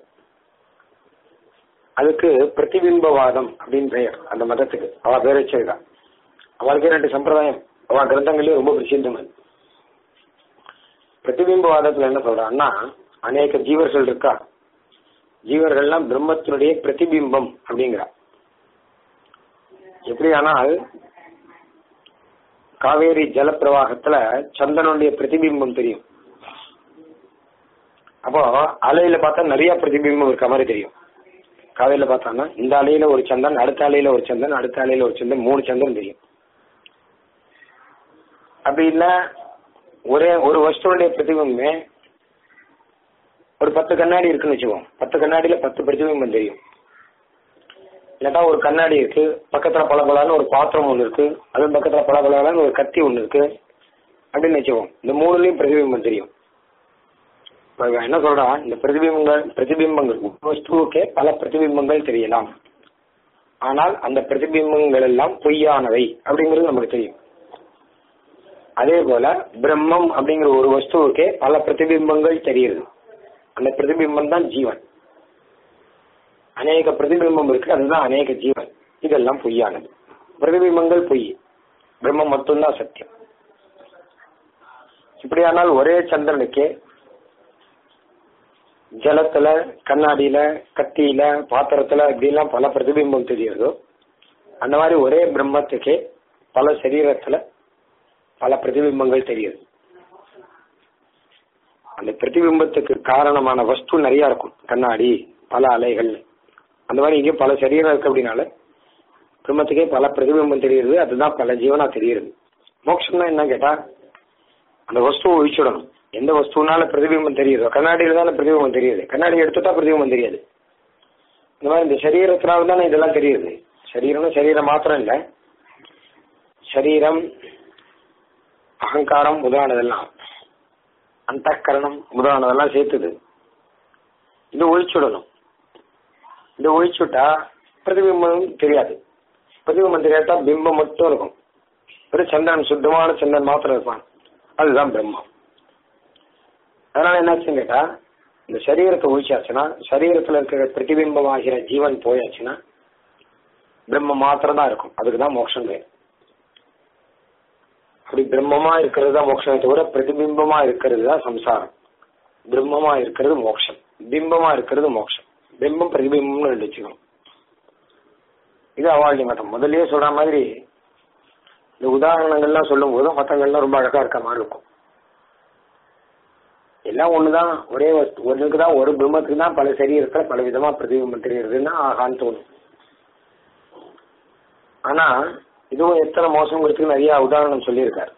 அதுக்கு பிரதிபிம்பவாதம் அப்படின்னு பெயர் அந்த மதத்துக்கு அவ பேர் வச்சிருக்கா அவளுக்கே ரெண்டு சம்பிரதாயம் அவ கிரந்தங்களே ரொம்ப பிரசித்தம் அது பிரதிபிம்பவாதத்துல என்ன சொல்றான்னா அநேக ஜீவர்கள் இருக்கா ஜீவர்கள்லாம் பிரம்மத்தினுடைய பிரதிபிம்பம் அப்படிங்கிறா எப்படி ஆனால் காவேரி ஜலப்பிரவாகத்துல சந்தனுடைய பிரதிபிம்பம் தெரியும் அப்போ அலையில பார்த்தா நிறைய பிரதிபிம்பம் இருக்க மாதிரி தெரியும் காவேரியில பார்த்தான்னா இந்த அலையில ஒரு சந்தன் அடுத்த அலையில ஒரு சந்தன் அடுத்த அலையில ஒரு சந்தன் மூணு சந்தன் தெரியும் அப்படி இல்ல ஒரே ஒரு வஸ்துடைய பிரதிபிம்பமே ஒரு பத்து கண்ணாடி இருக்குன்னு வச்சுக்கோம் பத்து கண்ணாடியில பத்து பிரதிபிம்பம் தெரியும் இல்லாட்டா ஒரு கண்ணாடி இருக்கு பக்கத்துல பளபளன்னு ஒரு பாத்திரம் ஒண்ணு இருக்கு அது பக்கத்துல பளபளன்னு ஒரு கத்தி ஒண்ணு இருக்கு அப்படின்னு வச்சுக்கோம் இந்த மூணுலயும் பிரதிபிம்பம் தெரியும் இப்ப இவன் என்ன சொல்றான் இந்த பிரதிபிம்பங்கள் பிரதிபிம்பங்கள் வஸ்துவுக்கே பல பிரதிபிம்பங்கள் தெரியலாம் ஆனால் அந்த பிரதிபிம்பங்கள் எல்லாம் பொய்யானவை அப்படிங்கிறது நமக்கு தெரியும் அதே போல பிரம்மம் அப்படிங்கிற ஒரு வஸ்துவுக்கே பல பிரதிபிம்பங்கள் தெரியுது அந்த பிரதிபிம்பம் தான் ஜீவன் அநேக பிரதிபிம்பம் இருக்கு அதுதான் அநேக ஜீவன் இதெல்லாம் பொய்யானது பிரதிபிம்பங்கள் பொய் பிரம்மம் மட்டும்தான் சத்தியம் இப்படியானால் ஒரே சந்திரனுக்கே ஜலத்துல கண்ணாடியில கத்தியில பாத்திரத்துல இப்படிலாம் பல பிரதிபிம்பம் தெரியுதோ அந்த மாதிரி ஒரே பிரம்மத்துக்கே பல சரீரத்துல பல பிரதிபிம்பங்கள் தெரியுது அந்த பிரதிபிம்பத்துக்கு காரணமான வஸ்து நிறைய இருக்கும் கண்ணாடி பல அலைகள் அந்த மாதிரி இங்கே பல சரீரம் இருக்கு அப்படின்னால பிரம்மத்துக்கே பல பிரதிபிம்பம் தெரியுது அதுதான் பல ஜீவனா தெரியுது மோட்சம்னா என்ன கேட்டா அந்த வஸ்துவை ஒழிச்சுடணும் எந்த வஸ்துனால பிரதிபிம்பம் தெரியுதோ கண்ணாடியில தானே பிரதிபிம்பம் தெரியுது கண்ணாடி எடுத்துட்டா பிரதிபிம்பம் தெரியாது இந்த மாதிரி இந்த சரீரத்தினால தானே இதெல்லாம் தெரியுது சரீரம்னா சரீரம் மாத்திரம் இல்ல சரீரம் அகங்காரம் முதலானதெல்லாம் அந்த கரணம் முதலானதெல்லாம் சேர்த்துது இது ஒழிச்சுடணும் இது ஒழிச்சுட்டா பிரதிபிம்பம் தெரியாது பிரதிபிம்பம் தெரியாட்டா பிம்பம் மட்டும் இருக்கும் ஒரு சந்திரன் சுத்தமான சந்திரன் மாத்திரம் இருப்பான் அதுதான் பிரம்மம் அதனால என்னாச்சுன்னு கேட்டா இந்த சரீரத்தை ஒழிச்சாச்சுன்னா சரீரத்துல இருக்கிற பிரதிபிம்பம் ஆகிற ஜீவன் போயாச்சுன்னா பிரம்மம் மாத்திரம் தான் இருக்கும் அதுக்கு தான் மோட்சம் பேர் அப்படி பிரம்மமா இருக்கிறது தான் மோட்சமே தவிர பிரதிபிம்பமா இருக்கிறது தான் சம்சாரம் பிரம்மமா இருக்கிறது மோட்சம் பிம்பமா இருக்கிறது மோட்சம் பிம்பம் பிரதிபிம்பம்னு ரெண்டு வச்சுக்கணும் இது அவாழ்டி மதம் முதல்லயே சொல்ற மாதிரி இந்த உதாரணங்கள்லாம் சொல்லும் போது மதங்கள்லாம் ரொம்ப அழகா இருக்க மாதிரி இருக்கும் எல்லாம் ஒண்ணுதான் ஒரே வஸ்து ஒண்ணுக்கு தான் ஒரு பிரம்மத்துக்கு தான் பல சரீரத்துல பல விதமா பிரதிபிம்பம் தெரியுதுன்னா ஆகான்னு தோணும் ஆனா இதுவும் எத்தனை மோசங்கிறதுக்கு நிறைய உதாரணம் சொல்லியிருக்காரு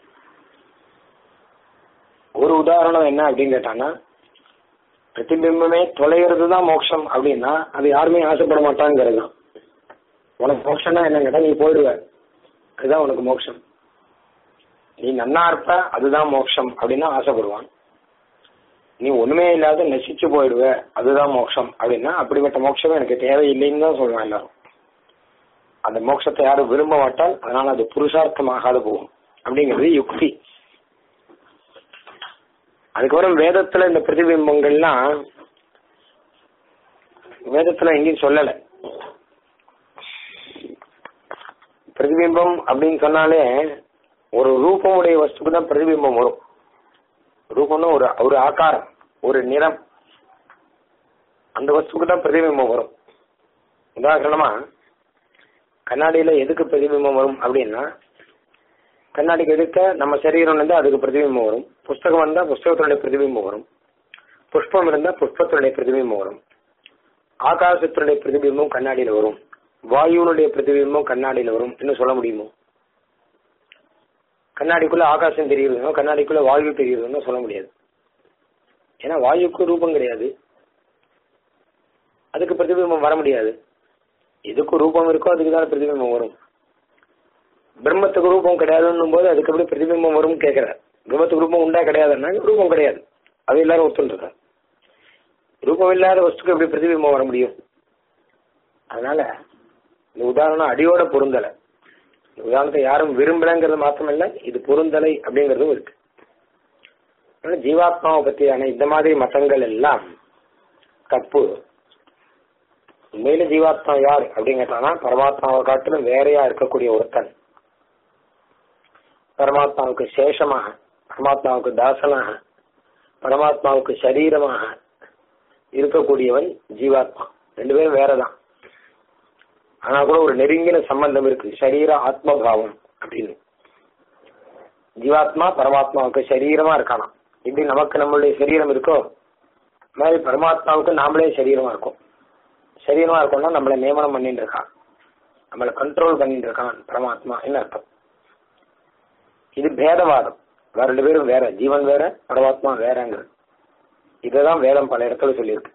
ஒரு உதாரணம் என்ன அப்படின்னு கேட்டான்னா பிரதிபிம்பமே தொலைகிறது தான் மோட்சம் அப்படின்னா அது யாருமே ஆசைப்பட மாட்டாங்கிறது தான் உனக்கு மோட்சம்னா என்ன கேட்டா நீ போயிடுவ அதுதான் உனக்கு மோட்சம் நீ நன்னா இருப்ப அதுதான் மோட்சம் அப்படின்னா ஆசைப்படுவான் நீ ஒண்ணுமே இல்லாத நசிச்சு போயிடுவ அதுதான் மோட்சம் அப்படின்னா அப்படிப்பட்ட மோட்சம் எனக்கு தேவையில்லைன்னு தான் சொல்லுவான் எல்லாரும் அந்த மோட்சத்தை யாரும் விரும்ப மாட்டால் அதனால அது புருஷார்த்தமாகாத போகும் அப்படிங்கிறது யுக்தி அதுக்கப்புறம் வேதத்துல இந்த பிரதிபிம்பங்கள்லாம் வேதத்துல எங்கேயும் சொல்லல பிரதிபிம்பம் அப்படின்னு சொன்னாலே ஒரு ரூபமுடைய வஸ்துக்கு தான் பிரதிபிம்பம் வரும் ரூபம்னா ஒரு ஒரு ஆகாரம் ஒரு நிறம் அந்த வஸ்துக்கு தான் பிரதிபிம்பம் வரும் உதாரணமா கண்ணாடியில எதுக்கு பிரதிபிம்பம் வரும் அப்படின்னா கண்ணாடிக்கு எதுக்க நம்ம சரீரம் இருந்தா அதுக்கு பிரதிபிம்பம் வரும் புஸ்தகம் இருந்தா புஸ்தகத்தினுடைய பிரதிபிம்பம் வரும் புஷ்பம் இருந்தா புஷ்பத்தினுடைய பிரதிபிம்பம் வரும் ஆகாசத்தினுடைய பிரதிபிம்பம் கண்ணாடியில வரும் வாயுனுடைய பிரதிபிம்பம் கண்ணாடியில வரும் இன்னும் சொல்ல முடியுமோ கண்ணாடிக்குள்ள ஆகாசம் தெரியுதுன்னா கண்ணாடிக்குள்ள வாயு தெரியுதுன்னு சொல்ல முடியாது ஏன்னா வாயுக்கு ரூபம் கிடையாது அதுக்கு பிரதிபிம்பம் வர முடியாது எதுக்கு ரூபம் இருக்கோ அதுக்கு தான் பிரதிபிம்பம் வரும் பிரம்மத்துக்கு ரூபம் கிடையாதுன்னும் போது அதுக்கு எப்படி பிரதிபிம்பம் வரும் கேட்கிறார் பிரம்மத்துக்கு ரூபம் உண்டா கிடையாதுன்னா ரூபம் கிடையாது அது எல்லாரும் ஒத்துன்றார் ரூபம் இல்லாத வஸ்துக்கு எப்படி பிரதிபிம்பம் வர முடியும் அதனால இந்த உதாரணம் அடியோட பொருந்தலை இந்த உதாரணத்தை யாரும் விரும்பலங்கிறது மாத்திரமல்ல இது பொருந்தலை அப்படிங்கறதும் இருக்கு ஆனா ஜீவாத்மாவை பத்தியான இந்த மாதிரி மதங்கள் எல்லாம் தப்பு உண்மையில ஜீவாத்மா யார் அப்படின்னு கேட்டானா பரமாத்மாவை காட்டிலும் வேறையா இருக்கக்கூடிய ஒருத்தன் பரமாத்மாவுக்கு சேஷமாக பரமாத்மாவுக்கு தாசனாக பரமாத்மாவுக்கு சரீரமாக இருக்கக்கூடியவன் ஜீவாத்மா ரெண்டு பேரும் வேறதான் ஆனா கூட ஒரு நெருங்கின சம்பந்தம் இருக்கு சரீர ஆத்மபாவம் அப்படின்னு ஜீவாத்மா பரமாத்மாவுக்கு சரீரமா இருக்கானாம் இப்படி நமக்கு நம்மளுடைய சரீரம் இருக்கோ அது மாதிரி பரமாத்மாவுக்கு நாமளே சரீரமா இருக்கோம் சரீரமா இருக்கோம்னா நம்மளை நியமனம் பண்ணிட்டு இருக்கான் நம்மளை கண்ட்ரோல் பண்ணிட்டு இருக்கான் பரமாத்மா என்ன அர்த்தம் இது பேதவாதம் வேற ரெண்டு பேரும் வேற ஜீவன் வேற பரமாத்மா வேறங்கிறது இதுதான் வேதம் பல இடத்துல சொல்லியிருக்கு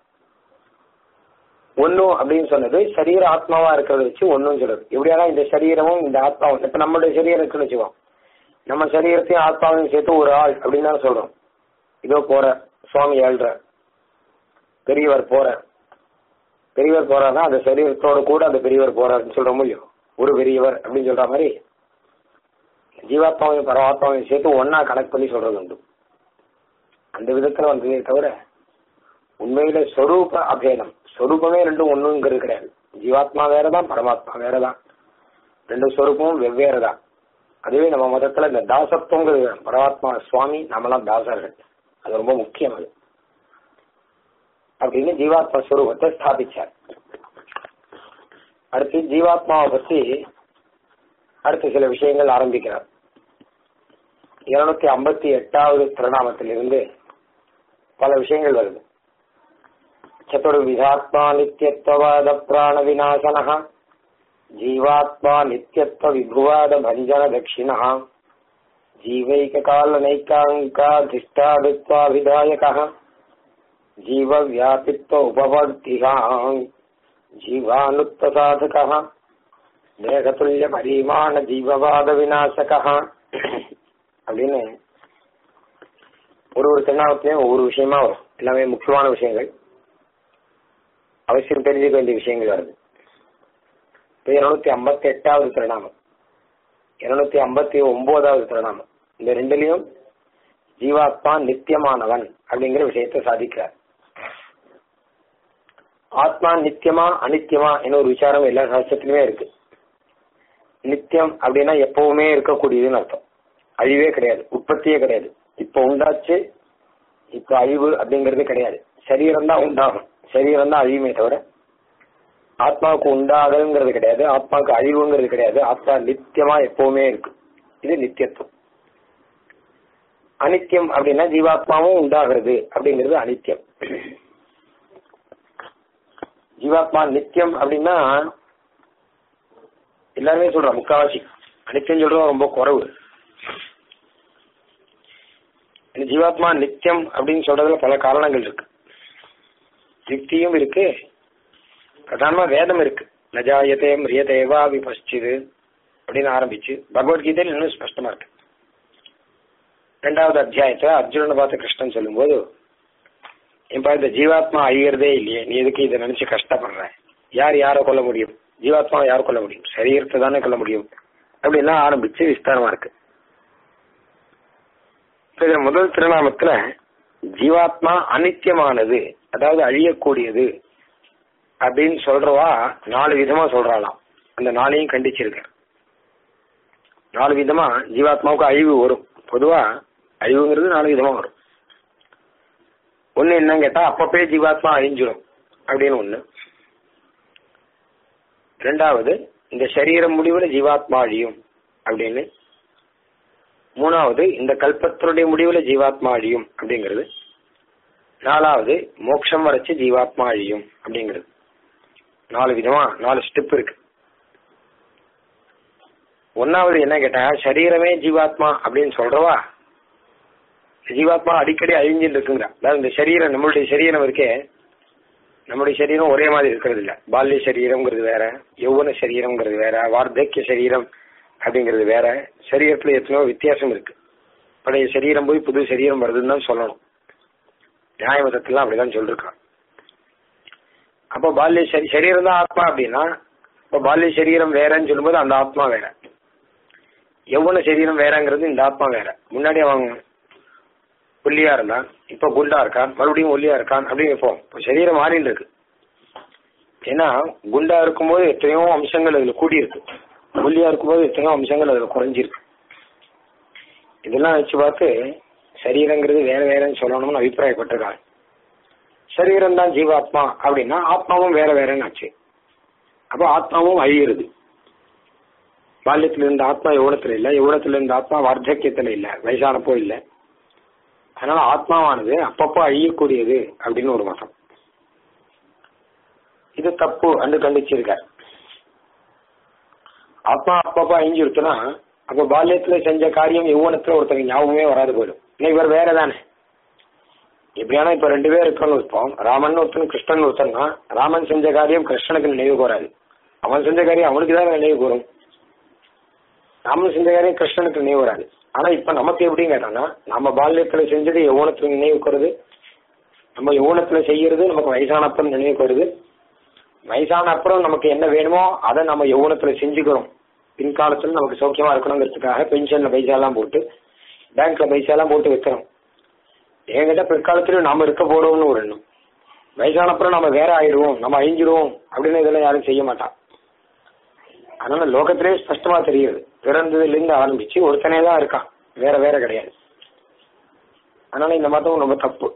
ஒன்னும் அப்படின்னு சொன்னது சரீர ஆத்மாவா இருக்கிறத வச்சு ஒன்னும் சொல்லுது எப்படியானா இந்த சரீரமும் இந்த ஆத்மாவும் இப்ப நம்மளுடைய சரீரம் இருக்குன்னு வச்சுக்கோம் நம்ம சரீரத்தையும் ஆத்மாவையும் சேர்த்து ஒரு ஆள் அப்படின்னு தான் சொல்றோம் இதோ போற சுவாமி ஏழ்ற பெரியவர் போற பெரியவர் போறாருன்னா அந்த சரீரத்தோட கூட அந்த பெரியவர் போறாருன்னு சொல்ற முடியும் ஒரு பெரியவர் அப்படின்னு சொல்ற மாதிரி ஜீவாத்மாவையும் பரமாத்மாவையும் சேர்த்து ஒன்னா கனெக்ட் பண்ணி சொல்றது உண்டு அந்த விதத்துல வந்ததே தவிர உண்மையில ஸ்வரூப அபேதம் ஸ்வரூபமே ரெண்டும் ஒண்ணுங்கிறது கிடையாது ஜீவாத்மா வேறதான் பரமாத்மா வேறதான் ரெண்டு ஸ்வரூபமும் வெவ்வேறு தான் அதுவே நம்ம மதத்துல இந்த தாசத்துவங்கிறது வேணும். பரமாத்மா சுவாமி நம்மளாம் தாசர்கள் அது ரொம்ப முக்கியம் அது அப்படின்னு ஜீவாத்மா ஸ்வரூபத்தை ஸ்தாபிச்சார் அடுத்து ஜீவாத்மாவை பத்தி அடுத்த சில விஷயங்கள் ஆரம்பிக்கிறார் இருநூத்தி ஐம்பத்தி எட்டாவது திருநாமத்திலிருந்து பல விஷயங்கள் வருது चतुर्विधात्मा नित्यत्ववाद प्राणविनाशनः जीवात्मा नित्यत्व विभुवाद भञ्जन दक्षिणः जीवैककालनैकाङ्काधिष्ठादित्वाभिधायकः जीवव्यापित्व उपवर्तिः जीवानुत्तसाधकः देहतुल्यपरिमाण जीववाद विनाशकः அப்படின்னு ஒரு ஒரு திருநாமத்திலையும் ஒவ்வொரு விஷயமா வரும் எல்லாமே முக்கியமான விஷயங்கள் அவசியம் தெரிஞ்சுக்க வேண்டிய விஷயங்கள் வருது இப்போ இருநூத்தி ஐம்பத்தி எட்டாவது திருநாமம் இருநூத்தி ஐம்பத்தி ஒன்பதாவது திருநாமம் இந்த ரெண்டுலயும் ஜீவாத்மா நித்தியமானவன் அப்படிங்கிற விஷயத்தை சாதிக்கிறார் ஆத்மா நித்தியமா அனித்தியமா என்ன ஒரு விசாரம் எல்லா சாஸ்திரத்திலுமே இருக்கு நித்தியம் அப்படின்னா எப்பவுமே இருக்கக்கூடியதுன்னு அர்த்தம் அழிவே கிடையாது உற்பத்தியே கிடையாது இப்ப உண்டாச்சு இப்ப அழிவு அப்படிங்கிறது கிடையாது சரீரம் தான் உண்டாகும் சரீரம் தான் அழியுமே தவிர ஆத்மாவுக்கு உண்டாதல்ங்கிறது கிடையாது ஆத்மாவுக்கு அழிவுங்கிறது கிடையாது ஆத்மா நித்தியமா எப்பவுமே இருக்கு இது நித்தியத்துவம் அனித்தியம் அப்படின்னா ஜீவாத்மாவும் உண்டாகிறது அப்படிங்கிறது அனித்தியம் ஜீவாத்மா நித்தியம் அப்படின்னா எல்லாருமே சொல்றோம் முக்காவாசி அனித்தியம் சொல்றோம் ரொம்ப குறைவு இந்த ஜீவாத்மா நித்தியம் அப்படின்னு சொல்றதுல பல காரணங்கள் இருக்கு யுக்தியும் இருக்கு பிரதானமா வேதம் இருக்கு நஜாயதே மிரியதேவா விபஸ்சிது அப்படின்னு ஆரம்பிச்சு பகவத்கீதையில் இன்னும் ஸ்பஷ்டமா இருக்கு ரெண்டாவது அத்தியாயத்தை அர்ஜுனனை பார்த்து கிருஷ்ணன் சொல்லும்போது இப்ப இந்த ஜீவாத்மா அழியறதே இல்லையே நீ எதுக்கு இதை நினைச்சு கஷ்டப்படுற யார் யாரை கொல்ல முடியும் ஜீவாத்மா யார் கொல்ல முடியும் சரீரத்தை தானே கொல்ல முடியும் அப்படின்லாம் ஆரம்பிச்சு விஸ்தாரமா இருக்கு இப்ப இதுல முதல் திருநாமத்துல ஜீவாத்மா அனித்தியமானது அதாவது அழியக்கூடியது அப்படின்னு சொல்றவா நாலு விதமா சொல்றாளாம் அந்த நாளையும் கண்டிச்சிருக்க நாலு விதமா ஜீவாத்மாவுக்கு அழிவு வரும் பொதுவா அழிவுங்கிறது நாலு விதமா வரும் ஒண்ணு என்னன்னு கேட்டா அப்பப்பே ஜீவாத்மா அழிஞ்சிடும் அப்படின்னு ஒண்ணு ரெண்டாவது இந்த சரீரம் முடிவுல ஜீவாத்மா அழியும் அப்படின்னு மூணாவது இந்த கல்பத்தினுடைய முடிவுல ஜீவாத்மா அழியும் அப்படிங்கிறது நாலாவது மோட்சம் வரைச்சு ஜீவாத்மா அழியும் அப்படிங்கிறது நாலு விதமா நாலு ஸ்டெப் இருக்கு ஒன்னாவது என்ன கேட்டா சரீரமே ஜீவாத்மா அப்படின்னு சொல்றவா ஜீவாத்மா அடிக்கடி அழிஞ்சுட்டு இருக்குங்கிற அதாவது இந்த சரீரம் நம்மளுடைய சரீரம் இருக்கே நம்முடைய சரீரம் ஒரே மாதிரி இருக்கிறது இல்ல பால்ய சரீரம்ங்கிறது வேற யௌவன சரீரம்ங்கிறது வேற வார்த்தக்கிய சரீரம் அப்படிங்கிறது வேற சரீரத்துல எத்தனையோ வித்தியாசம் இருக்கு பழைய சரீரம் போய் புது சரீரம் வருதுன்னு தான் சொல்லணும் நியாய மதத்திலாம் அப்படிதான் சொல்லிருக்கான் அப்போ பால்ய சரி சரீரம் தான் ஆத்மா அப்படின்னா இப்போ பால்ய சரீரம் வேறன்னு சொல்லும்போது அந்த ஆத்மா வேற எவ்வளவு சரீரம் வேறங்கிறது இந்த ஆத்மா வேற முன்னாடி அவன் ஒல்லியா இருந்தான் இப்ப குண்டா இருக்கான் மறுபடியும் ஒல்லியா இருக்கான் அப்படின்னு இப்போ இப்போ சரீரம் மாறிட்டு இருக்கு ஏன்னா குண்டா இருக்கும்போது எத்தனையோ அம்சங்கள் அதுல கூடி இருக்கு ஒல்லியா இருக்கும்போது எத்தனையோ அம்சங்கள் அதுல குறைஞ்சிருக்கு இதெல்லாம் வச்சு பார்த்து சரீரங்கிறது வேற வேறன்னு சொல்லணும்னு அபிப்பிராயப்பட்டிருக்காங்க சரீரம் தான் ஜீவாத்மா அப்படின்னா ஆத்மாவும் வேற வேறன்னு ஆச்சு அப்போ ஆத்மாவும் அழியிறது பால்யத்துல இருந்த ஆத்மா எவ்வளத்துல இல்ல எவ்வளத்துல இருந்த ஆத்மா வார்த்தக்கியத்துல இல்ல வயசானப்போ இல்ல அதனால ஆத்மாவானது அப்பப்போ அழியக்கூடியது அப்படின்னு ஒரு மதம் இது தப்பு அன்று கண்டிச்சிருக்கார் ஆத்மா அப்பப்போ அழிஞ்சிருச்சுன்னா அப்ப பால்யத்துல செஞ்ச காரியம் யௌவனத்துல ஒருத்தங்க ஞாபகமே வராது போயிடும் இன்னைக்கு இவர் வேற தானே எப்படியானா இப்ப ரெண்டு பேர் இருக்கணும் இருப்போம் ராமன் ஒருத்தன் கிருஷ்ணன் ஒருத்தன் தான் ராமன் செஞ்ச காரியம் கிருஷ்ணனுக்கு நினைவுக்கு வராது அவன் செஞ்ச காரியம் அவனுக்கு தான் நினைவுக்கு வரும் ராமன் செஞ்ச காரியம் கிருஷ்ணனுக்கு நினைவு வராது ஆனா இப்ப நமக்கு எப்படின்னு கேட்டோம்னா நம்ம பால்யத்துல செஞ்சது யௌவனத்துல நினைவுக்கு வருது நம்ம யௌவனத்துல செய்யறது நமக்கு வயசான அப்புறம் நினைவுக்கு வருது வயசான அப்புறம் நமக்கு என்ன வேணுமோ அதை நம்ம யௌவனத்துல செஞ்சுக்கிறோம் பின்காலத்துல நமக்கு சௌக்கியமா இருக்கணுங்கிறதுக்காக பென்ஷன்ல பைசா எல்லாம் போட்டு பேங்க்ல பைசா எல்லாம் போட்டு வைக்கிறோம் என்கிட்ட பிற்காலத்திலும் நாம இருக்க போறோம்னு ஒரு எண்ணம் வயசான அப்புறம் நம்ம வேற ஆயிடுவோம் நம்ம அழிஞ்சிடுவோம் அப்படின்னு இதெல்லாம் யாரும் செய்ய மாட்டான் அதனால லோகத்திலே ஸ்பஷ்டமா தெரியுது பிறந்ததுல இருந்து ஆரம்பிச்சு ஒருத்தனே தான் இருக்கான் வேற வேற கிடையாது அதனால இந்த மதம் ரொம்ப தப்பு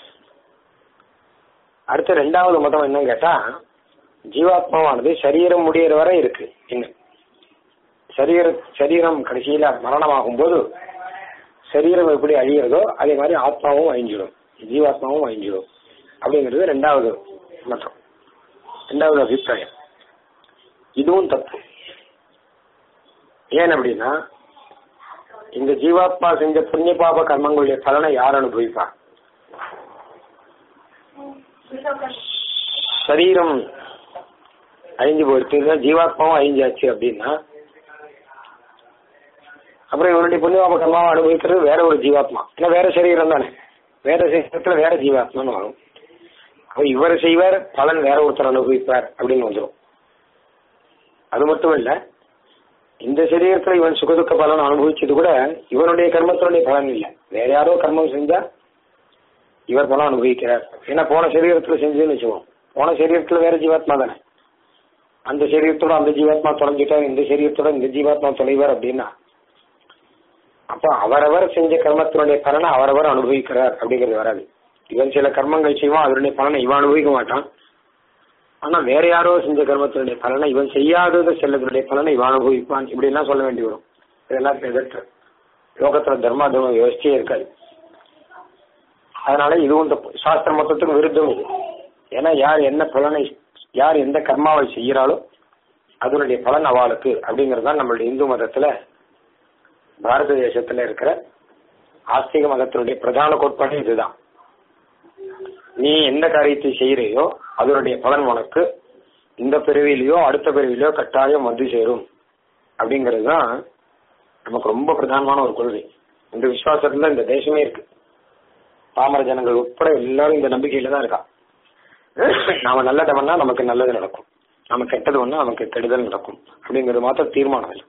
அடுத்த ரெண்டாவது மதம் என்னன்னு கேட்டா ஜீவாத்மாவானது சரீரம் முடியிற வரை இருக்கு இன்னும் சரீர சரீரம் கடைசியில மரணமாகும் போது சரீரம் எப்படி அழியிறதோ அதே மாதிரி ஆத்மாவும் அழிஞ்சிடும் ஜீவாத்மாவும் அழிஞ்சிடும் அப்படிங்கிறது ரெண்டாவது மதம் ரெண்டாவது அபிப்பிராயம் இதுவும் தப்பு ஏன் அப்படின்னா இந்த ஜீவாத்மா செஞ்ச புண்ணிய பாப கர்மங்களுடைய பலனை யார் அனுபவிப்பா சரீரம் அழிஞ்சு போயிடுச்சு ஜீவாத்மாவும் அழிஞ்சாச்சு அப்படின்னா அப்புறம் இவருடைய புண்ணியபாப கர்மாவை அனுபவிக்கிறது வேற ஒரு ஜீவாத்மா ஏன்னா வேற சரீரம் தானே வேற சரீரத்துல வேற ஜீவாத்மான்னு வரும் அப்ப இவர் செய்வார் பலன் வேற ஒருத்தர் அனுபவிப்பார் அப்படின்னு வந்துடும் அது மட்டும் இல்ல இந்த சரீரத்துல இவன் சுகதுக்க பலன் அனுபவிச்சது கூட இவனுடைய கர்மத்தினுடைய பலன் இல்லை வேற யாரோ கர்மம் செஞ்சா இவர் பலன் அனுபவிக்கிறார் ஏன்னா போன சரீரத்துல செஞ்சதுன்னு வச்சுக்கோம் போன சரீரத்துல வேற ஜீவாத்மா தானே அந்த சரீரத்தோட அந்த ஜீவாத்மா தொலைஞ்சிட்டார் இந்த சரீரத்தோட இந்த ஜீவாத்மா தொலைவார் அப்படின்னா அப்ப அவரவர் செஞ்ச கர்மத்தினுடைய பலனை அவரவர் அனுபவிக்கிறார் அப்படிங்கிறது வராது இவன் சில கர்மங்கள் செய்வான் அதனுடைய பலனை இவன் அனுபவிக்க மாட்டான் ஆனா வேற யாரோ செஞ்ச கர்மத்தினுடைய பலனை இவன் செய்யாதது செல்லத்தினுடைய பலனை இவன் அனுபவிப்பான் இப்படி எல்லாம் சொல்ல வேண்டி வரும் இதெல்லாம் எதிர்த்து லோகத்துல தர்மா தர்ம வியவஸ்தையே இருக்காது அதனால இதுவும் தப்பு சாஸ்திர மொத்தத்துக்கு விருத்தம் இது ஏன்னா யார் என்ன பலனை யார் எந்த கர்மாவை செய்கிறாளோ அதனுடைய பலன் அவளுக்கு அப்படிங்கிறது தான் நம்மளுடைய இந்து மதத்துல பாரத தேசத்துல இருக்கிற ஆஸ்திக மதத்தினுடைய பிரதான கோட்பாடு இதுதான் நீ எந்த காரியத்தை செய்யறையோ அதனுடைய பலன் உனக்கு இந்த பிறவிலையோ அடுத்த பிறவிலையோ கட்டாயம் வந்து சேரும் அப்படிங்கிறது தான் நமக்கு ரொம்ப பிரதானமான ஒரு கொள்கை இந்த விசுவாசத்துல இந்த தேசமே இருக்கு பாமர ஜனங்கள் உட்பட எல்லாரும் இந்த நம்பிக்கையில தான் இருக்கா நாம நல்லதை பண்ணா நமக்கு நல்லது நடக்கும் நாம கெட்டது பண்ணா நமக்கு கெடுதல் நடக்கும் அப்படிங்கிறது மாத்திரம் தீர்மானம் இல்லை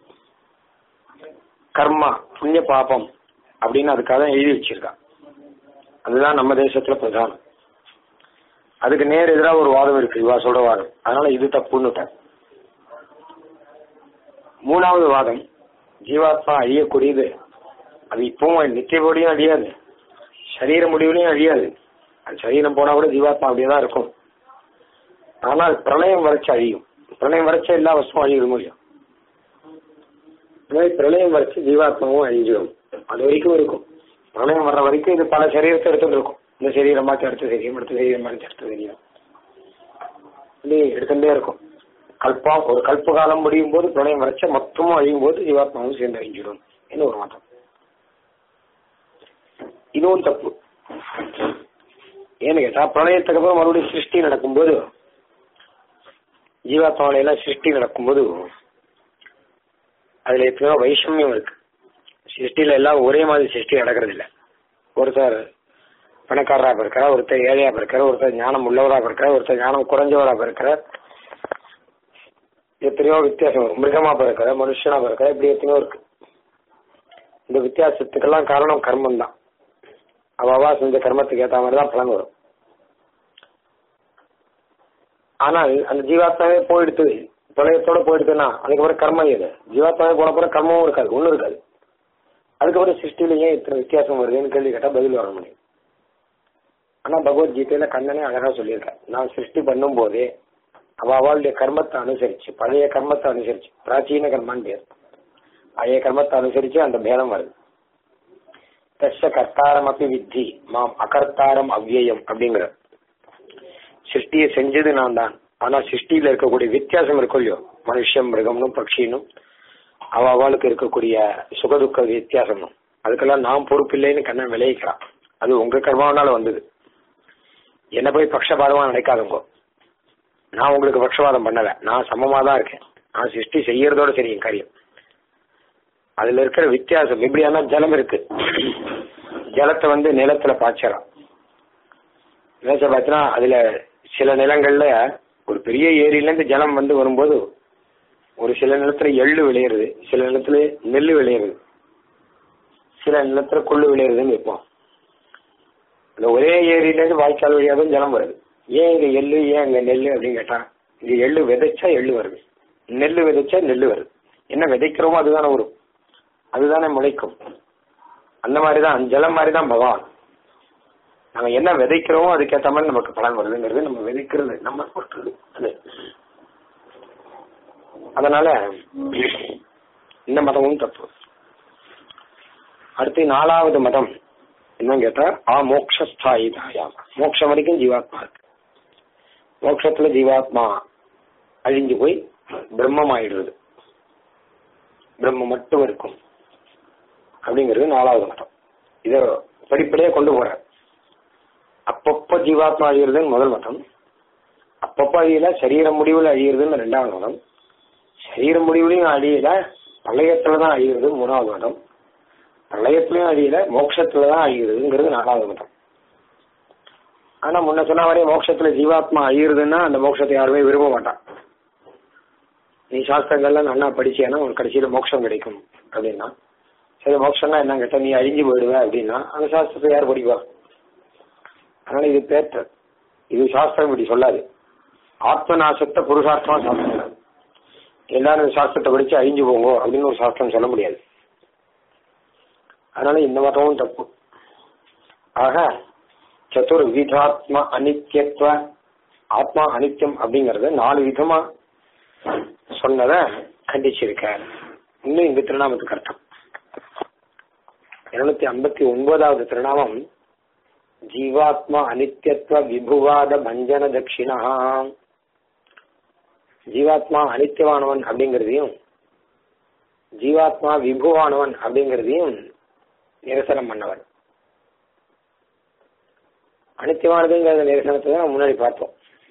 கர்மா புண்ணிய பாபம் அப்படின்னு அதுக்காக தான் எழுதி வச்சிருக்கா அதுதான் நம்ம தேசத்துல பிரதானம் அதுக்கு நேர் எதிராக ஒரு வாதம் இருக்கு இவா சொல்ற வாதம் அதனால இது தப்புன்னுட்டேன் மூணாவது வாதம் ஜீவாத்மா அழியக்கூடியது அது இப்பவும் நித்தியபடியும் அழியாது சரீர முடிவுலையும் அழியாது அது சரீரம் போனா கூட ஜீவாத்மா அப்படியே தான் இருக்கும் ஆனால் பிரளயம் வரைச்சு அழியும் பிரளயம் வரைச்ச எல்லா வஸ்துவும் அழியும் முடியும் பிரளயம் வரைச்சு ஜீவாத்மாவும் அழிஞ்சிடும் அது வரைக்கும் இருக்கும் பிரளயம் வர்ற வரைக்கும் இது பல சரீரத்தை எடுத்துட்டு இருக்கும் இந்த சரீரம் மாற்றி அடுத்த சரீரம் அடுத்த சரீரம் மாற்றி அடுத்த சரீரம் இப்படி எடுத்துட்டே இருக்கும் கல்பம் ஒரு கல்ப காலம் முடியும் போது பிரளயம் வரைச்ச மொத்தமும் அழியும் போது ஜீவாத்மாவும் சேர்ந்து அழிஞ்சிடும் என்ன ஒரு மதம் இதுவும் தப்பு ஏன்னு கேட்டா பிரளயத்துக்கு அப்புறம் மறுபடியும் சிருஷ்டி நடக்கும்போது ஜீவாத்மாவில எல்லாம் சிருஷ்டி நடக்கும்போது அதுல எத்தனையோ வைஷமியம் இருக்கு சிருஷ்டியில எல்லாம் ஒரே மாதிரி சிருஷ்டி நடக்கிறது இல்ல ஒருத்தர் பணக்காரரா பிறக்கிறார் ஒருத்தர் ஏழையா பிறக்கிறார் ஒருத்தர் ஞானம் உள்ளவரா பிறக்கிறார் ஒருத்தர் ஞானம் குறைஞ்சவரா பிறக்கிறார் எத்தனையோ வித்தியாசம் வரும் மிருகமா பிறக்கிற மனுஷனா பிறக்கிற இப்படி எத்தனையோ இருக்கு இந்த வித்தியாசத்துக்கெல்லாம் காரணம் கர்மம் தான் அவாவா செஞ்ச கர்மத்துக்கு ஏற்ற மாதிரி தான் பலன் வரும் ஆனால் அந்த ஜீவாத்மாவே போயிடுத்து பிரளயத்தோட போயிடுதுன்னா அதுக்கப்புறம் கர்மம் எது ஜீவாத்மாவே போன பிறகு கர்மமும் இருக்காது ஒன்றும் இருக்காது அதுக்கப்புறம் சிருஷ்டியில ஏன் இத்தனை வித்தியாசம் வருதுன்னு கேள்வி கேட்டா பதில் வர முடியும் ஆனா பகவத்கீதையில கண்ணனே அழகா சொல்லியிருக்காரு நான் சிருஷ்டி பண்ணும் போதே அவ அவளுடைய கர்மத்தை அனுசரிச்சு பழைய கர்மத்தை அனுசரிச்சு பிராச்சீன கர்மான்னு பேர் பழைய கர்மத்தை அனுசரிச்சு அந்த பேதம் வருது தச கர்த்தாரம் அப்படி வித்தி மாம் அகர்த்தாரம் அவ்வியம் அப்படிங்கிற சிருஷ்டியை செஞ்சது நான் தான் ஆனா சிருஷ்டியில இருக்கக்கூடிய வித்தியாசம் இருக்கும் இல்லையோ மனுஷம் மிருகம்னும் பட்சினும் அவ அவளுக்கு இருக்கக்கூடிய சுகதுக்க வித்தியாசமும் அதுக்கெல்லாம் நான் பொறுப்பில்லைன்னு கண்ணன் விளைவிக்கிறான் அது உங்க கர்மாவனால வந்தது என்ன போய் பக்ஷபாதமா நினைக்காதுங்கோ நான் உங்களுக்கு பக்ஷபாதம் பண்ணல நான் சமமா தான் இருக்கேன் நான் சிருஷ்டி செய்யறதோட சரி என் காரியம் அதுல இருக்கிற வித்தியாசம் இப்படியான ஜலம் இருக்கு ஜலத்தை வந்து நிலத்துல பாய்ச்சலாம் நிலத்தை பார்த்தீங்கன்னா அதுல சில நிலங்கள்ல ஒரு பெரிய ஏரியில இருந்து ஜலம் வந்து வரும்போது ஒரு சில நிலத்துல எள்ளு விளையிறது சில நிலத்துல நெல்லு விளையிறது சில நிலத்துல கொள்ளு விளையிறதுன்னு வைப்போம் இந்த ஒரே ஏரியில இருந்து வாய்க்கால் வழியாக தான் ஜலம் வருது ஏன் இங்க எள்ளு ஏன் இங்க நெல்லு அப்படின்னு கேட்டா இங்க எள்ளு விதைச்சா எள்ளு வருது நெல்லு விதைச்சா நெல்லு வருது என்ன விதைக்கிறோமோ அதுதானே வரும் அதுதானே முளைக்கும் அந்த மாதிரி தான் ஜலம் மாதிரி தான் பகவான் நம்ம என்ன விதைக்கிறோமோ அதுக்கேற்ற மாதிரி நமக்கு பலன் வருதுங்கிறது நம்ம விதைக்கிறது நம்ம பொறுத்தது அது அதனால இந்த மதமும் தப்பு அடுத்து நாலாவது மதம் என்னன்னு கேட்டா ஆ மோக்ஷஸ்தாயி தாயாம் மோட்சம் வரைக்கும் ஜீவாத்மா இருக்கு மோட்சத்துல ஜீவாத்மா அழிஞ்சு போய் பிரம்மம் ஆயிடுறது பிரம்மம் மட்டும் இருக்கும் அப்படிங்கிறது நாலாவது மதம் இத படிப்படியே கொண்டு போற அப்பப்ப ஜீவாத்மா அழிகிறதுன்னு முதல் மதம் அப்பப்ப அழியல சரீர முடிவுல அழிகிறதுன்னு ரெண்டாவது மதம் சரீர முடிவுலையும் அழியல பழையத்துலதான் அழிகிறது மூணாவது மதம் பிரளயத்திலையும் அழியல மோட்சத்துலதான் அழிகிறதுங்கிறது நாலாவது மதம் ஆனா முன்ன சொன்ன வரைய மோட்சத்துல ஜீவாத்மா அழிகிறதுன்னா அந்த மோட்சத்தை யாருமே விரும்ப மாட்டான் நீ சாஸ்திரங்கள்லாம் நல்லா படிச்சேன்னா உனக்கு கடைசியில மோட்சம் கிடைக்கும் அப்படின்னா சரி மோட்சம்னா என்ன கேட்டா நீ அழிஞ்சு போயிடுவ அப்படின்னா அந்த சாஸ்திரத்தை யார் படிப்பா அதனால இது பேர்த்த இது சாஸ்திரம் இப்படி சொல்லாது ஆத்ம நாசத்தை புருஷார்த்தமா சாஸ்திரம் எல்லாரும் சாஸ்திரத்தை படிச்சு அழிஞ்சு போங்க அப்படின்னு ஒரு சாஸ்திரம் சொல்ல முடியாது அதனால இந்த மதமும் தப்பு ஆக சதுர் விதாத்ம அனித்யத்துவ ஆத்மா அனித்யம் அப்படிங்கறத நாலு விதமா சொன்னத கண்டிச்சிருக்க இன்னும் இந்த திருநாமத்துக்கு அர்த்தம் இருநூத்தி ஐம்பத்தி ஒன்பதாவது திருநாமம் ஜீவாத்மா அனித்யத்துவ விபுவாத பஞ்சன தட்சிணா ஜீவாத்மா அனித்தியமானவன் அப்படிங்கிறதையும் ஜீவாத்மா விபுவானவன் அப்படிங்கிறதையும் நிரசனம் பண்ணவர் அனித்தியமானதுங்கிற நிரசனத்தை தான் முன்னாடி பார்த்தோம்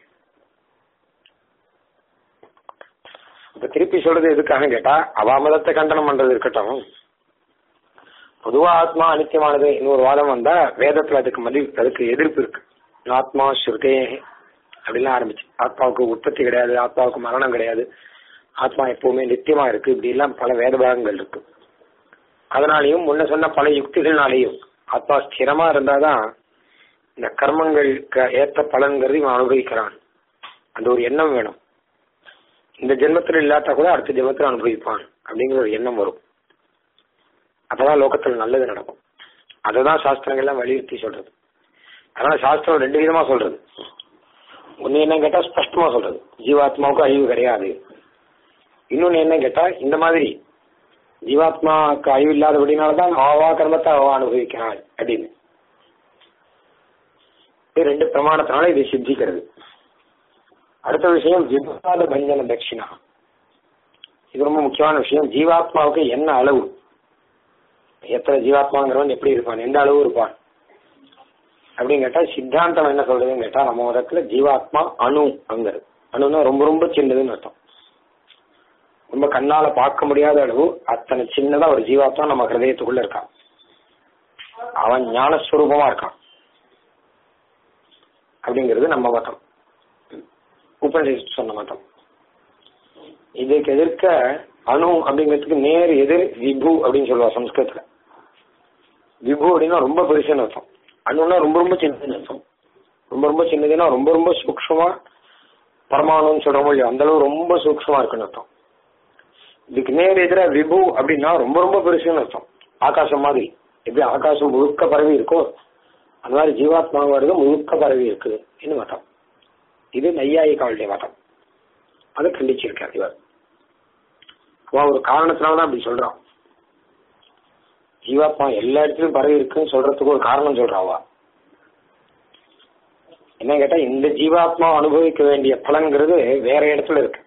இப்ப திருப்பி சொல்றது எதுக்காக கேட்டா அவாமதத்தை கண்டனம் பண்றது இருக்கட்டும் பொதுவா ஆத்மா அனித்தியமானது இன்னொரு வாதம் வந்தா வேதத்துல அதுக்கு மதி அதுக்கு எதிர்ப்பு இருக்கு ஆத்மா ஸ்ருதே அப்படிலாம் ஆரம்பிச்சு ஆத்மாவுக்கு உற்பத்தி கிடையாது ஆத்மாவுக்கு மரணம் கிடையாது ஆத்மா எப்பவுமே நித்தியமா இருக்கு இப்படி எல்லாம் பல வேத பாகங்கள் இருக்கு அதனாலையும் முன்ன சொன்ன பல யுக்திகள்னாலேயும் ஆத்மா ஸ்திரமா இருந்தாதான் இந்த கர்மங்களுக்கு ஏற்ற பலன்கிறது இவன் அனுபவிக்கிறான் அந்த ஒரு எண்ணம் வேணும் இந்த ஜென்மத்தில் இல்லாட்டா கூட அடுத்த ஜென்மத்தில் அனுபவிப்பான் அப்படிங்கிற ஒரு எண்ணம் வரும் அப்பதான் லோகத்துல நல்லது நடக்கும் அததான் சாஸ்திரங்கள்லாம் வலியுறுத்தி சொல்றது அதனால சாஸ்திரம் ரெண்டு விதமா சொல்றது ஒன்னு என்ன கேட்டா ஸ்பஷ்டமா சொல்றது ஜீவாத்மாவுக்கு அழிவு கிடையாது இன்னொன்னு என்ன கேட்டா இந்த மாதிரி ஜீவாத்மாவுக்கு அழிவு இல்லாதபடினாலதான் அவா கர்மத்தை அவ அனுபவிக்கிறாள் அப்படின்னு இது ரெண்டு பிரமாணத்தினால இதை சித்திக்கிறது அடுத்த விஷயம் விவாத பஞ்சன தட்சிணா இது ரொம்ப முக்கியமான விஷயம் ஜீவாத்மாவுக்கு என்ன அளவு எத்தனை ஜீவாத்மாங்கிறவன் எப்படி இருப்பான் எந்த அளவு இருப்பான் அப்படின்னு கேட்டா சித்தாந்தம் என்ன சொல்றதுன்னு கேட்டா நம்ம மதத்துல ஜீவாத்மா அணு அங்கிறது அணுன்னா ரொம்ப ரொம்ப சின்னதுன்னு அர்த்தம் ரொம்ப கண்ணால பார்க்க முடியாத அளவு அத்தனை சின்னதா ஒரு ஜீவாத்மா நம்ம ஹிருதயத்துக்குள்ள இருக்கான் அவன் ஞானஸ்வரூபமா இருக்கான் அப்படிங்கிறது நம்ம மதம் உபநிஷத் சொன்ன மதம் இதுக்கு எதிர்க்க அணு அப்படிங்கிறதுக்கு நேர் எதிர் விபு அப்படின்னு சொல்லுவா சம்ஸ்கிருத்துல விபு அப்படின்னா ரொம்ப பெருசுன்னு அர்த்தம் அணுன்னா ரொம்ப ரொம்ப சின்னதுன்னு அர்த்தம் ரொம்ப ரொம்ப சின்னதுன்னா ரொம்ப ரொம்ப சூக்ஷமா பரமாணுன்னு சொல்றோமோ இல்லையோ அந்த அளவு ரொம்ப சூக்ஷமா இருக்குன்னு அர்த்தம் இதுக்கு நேர் எதிர விபு அப்படின்னா ரொம்ப ரொம்ப பெருசுன்னு அர்த்தம் ஆகாசம் மாதிரி எப்படி ஆகாசம் முழுக்க பரவி இருக்கோ அந்த மாதிரி ஜீவாத்மாங்கிறது முழுக்க பரவி இருக்கு என்ன மதம் இது நையாயிக்காவுடைய மதம் அதை கண்டிச்சிருக்கார் இவர் அவன் ஒரு காரணத்தினாலதான் அப்படி சொல்றான் ஜீவாத்மா எல்லா இடத்துலயும் பரவி இருக்குன்னு சொல்றதுக்கு ஒரு காரணம் சொல்றாவா என்ன கேட்டா இந்த ஜீவாத்மா அனுபவிக்க வேண்டிய பலன்கிறது வேற இடத்துல இருக்கு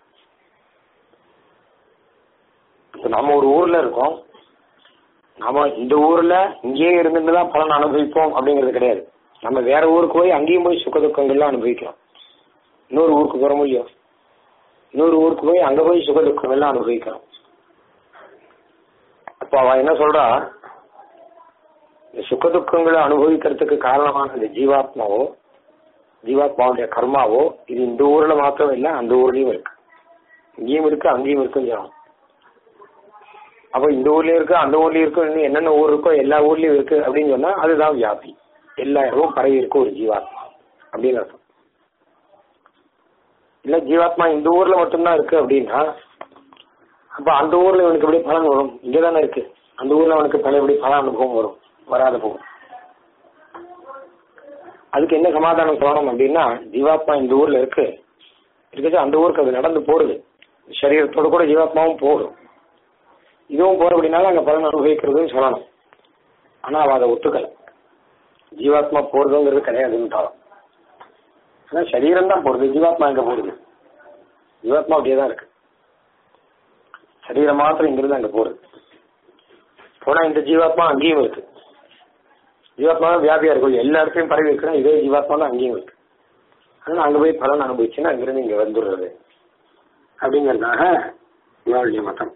இப்ப நம்ம ஒரு ஊர்ல இருக்கோம் நாம இந்த ஊர்ல இங்கேயே இருந்துட்டு தான் பலன் அனுபவிப்போம் அப்படிங்கிறது கிடையாது நம்ம வேற ஊருக்கு போய் அங்கேயும் போய் சுக துக்கங்கள்லாம் அனுபவிக்கிறோம் இன்னொரு ஊருக்கு போற முடியும் இன்னொரு ஊருக்கு போய் அங்க போய் சுக துக்கங்கள்லாம் அனுபவிக்கிறோம் அப்ப அவ என்ன சொல்றா இந்த சுக துக்கங்களை அனுபவிக்கிறதுக்கு காரணமான இந்த ஜீவாத்மாவோ ஜீவாத்மாவுடைய கர்மாவோ இது இந்த ஊர்ல மாத்திரம் இல்ல அந்த ஊர்லயும் இருக்கு இங்கேயும் இருக்கு அங்கேயும் இருக்குன்னு சொல்லணும் அப்ப இந்த ஊர்லயும் இருக்கு அந்த ஊர்லயும் இருக்கு இன்னும் என்னென்ன ஊர் இருக்கோ எல்லா ஊர்லயும் இருக்கு அப்படின்னு சொன்னா அதுதான் வியாபி எல்லா இடமும் பரவி இருக்கு ஒரு ஜீவாத்மா அப்படின்னு அர்த்தம் இல்ல ஜீவாத்மா இந்த ஊர்ல மட்டும்தான் இருக்கு அப்படின்னா அப்ப அந்த ஊர்ல இவனுக்கு எப்படி பலன் வரும் இங்கதானே இருக்கு அந்த ஊர்ல அவனுக்கு பல எப்படி பல அனுபவம் வரும் வராத போகும் அதுக்கு என்ன சமாதானம் சொல்லணும் அப்படின்னா ஜீவாத்மா இந்த ஊர்ல இருக்கு இருக்குது அந்த ஊருக்கு அது நடந்து போறது சரீரத்தோட கூட ஜீவாத்மாவும் போடும் இதுவும் போற அப்படின்னாலும் அங்க பலன் அனுபவிக்கிறதுன்னு சொல்லணும் ஆனா அவ அதை ஒத்துக்கல ஜீவாத்மா போறதுங்கிறது கிடையாதுன்னுட்டாலும் ஆனா சரீரம் தான் போறது ஜீவாத்மா எங்க போறது ஜீவாத்மா அப்படியே தான் இருக்கு சரீரம் மாத்திரம் இங்கிருந்து அங்க போறது போனா இந்த ஜீவாத்மா அங்கேயும் இருக்கு ஜீவாத்மா தான் வியாபியா இருக்கும் எல்லா இடத்துலயும் பரவி இருக்குன்னா இதே ஜீவாத்மா தான் அங்கேயும் இருக்கு அதனால அங்க போய் பலன் அனுபவிச்சுன்னா அங்கிருந்து இங்க வந்துடுறது அப்படிங்கறதாக இவாளுடைய மதம்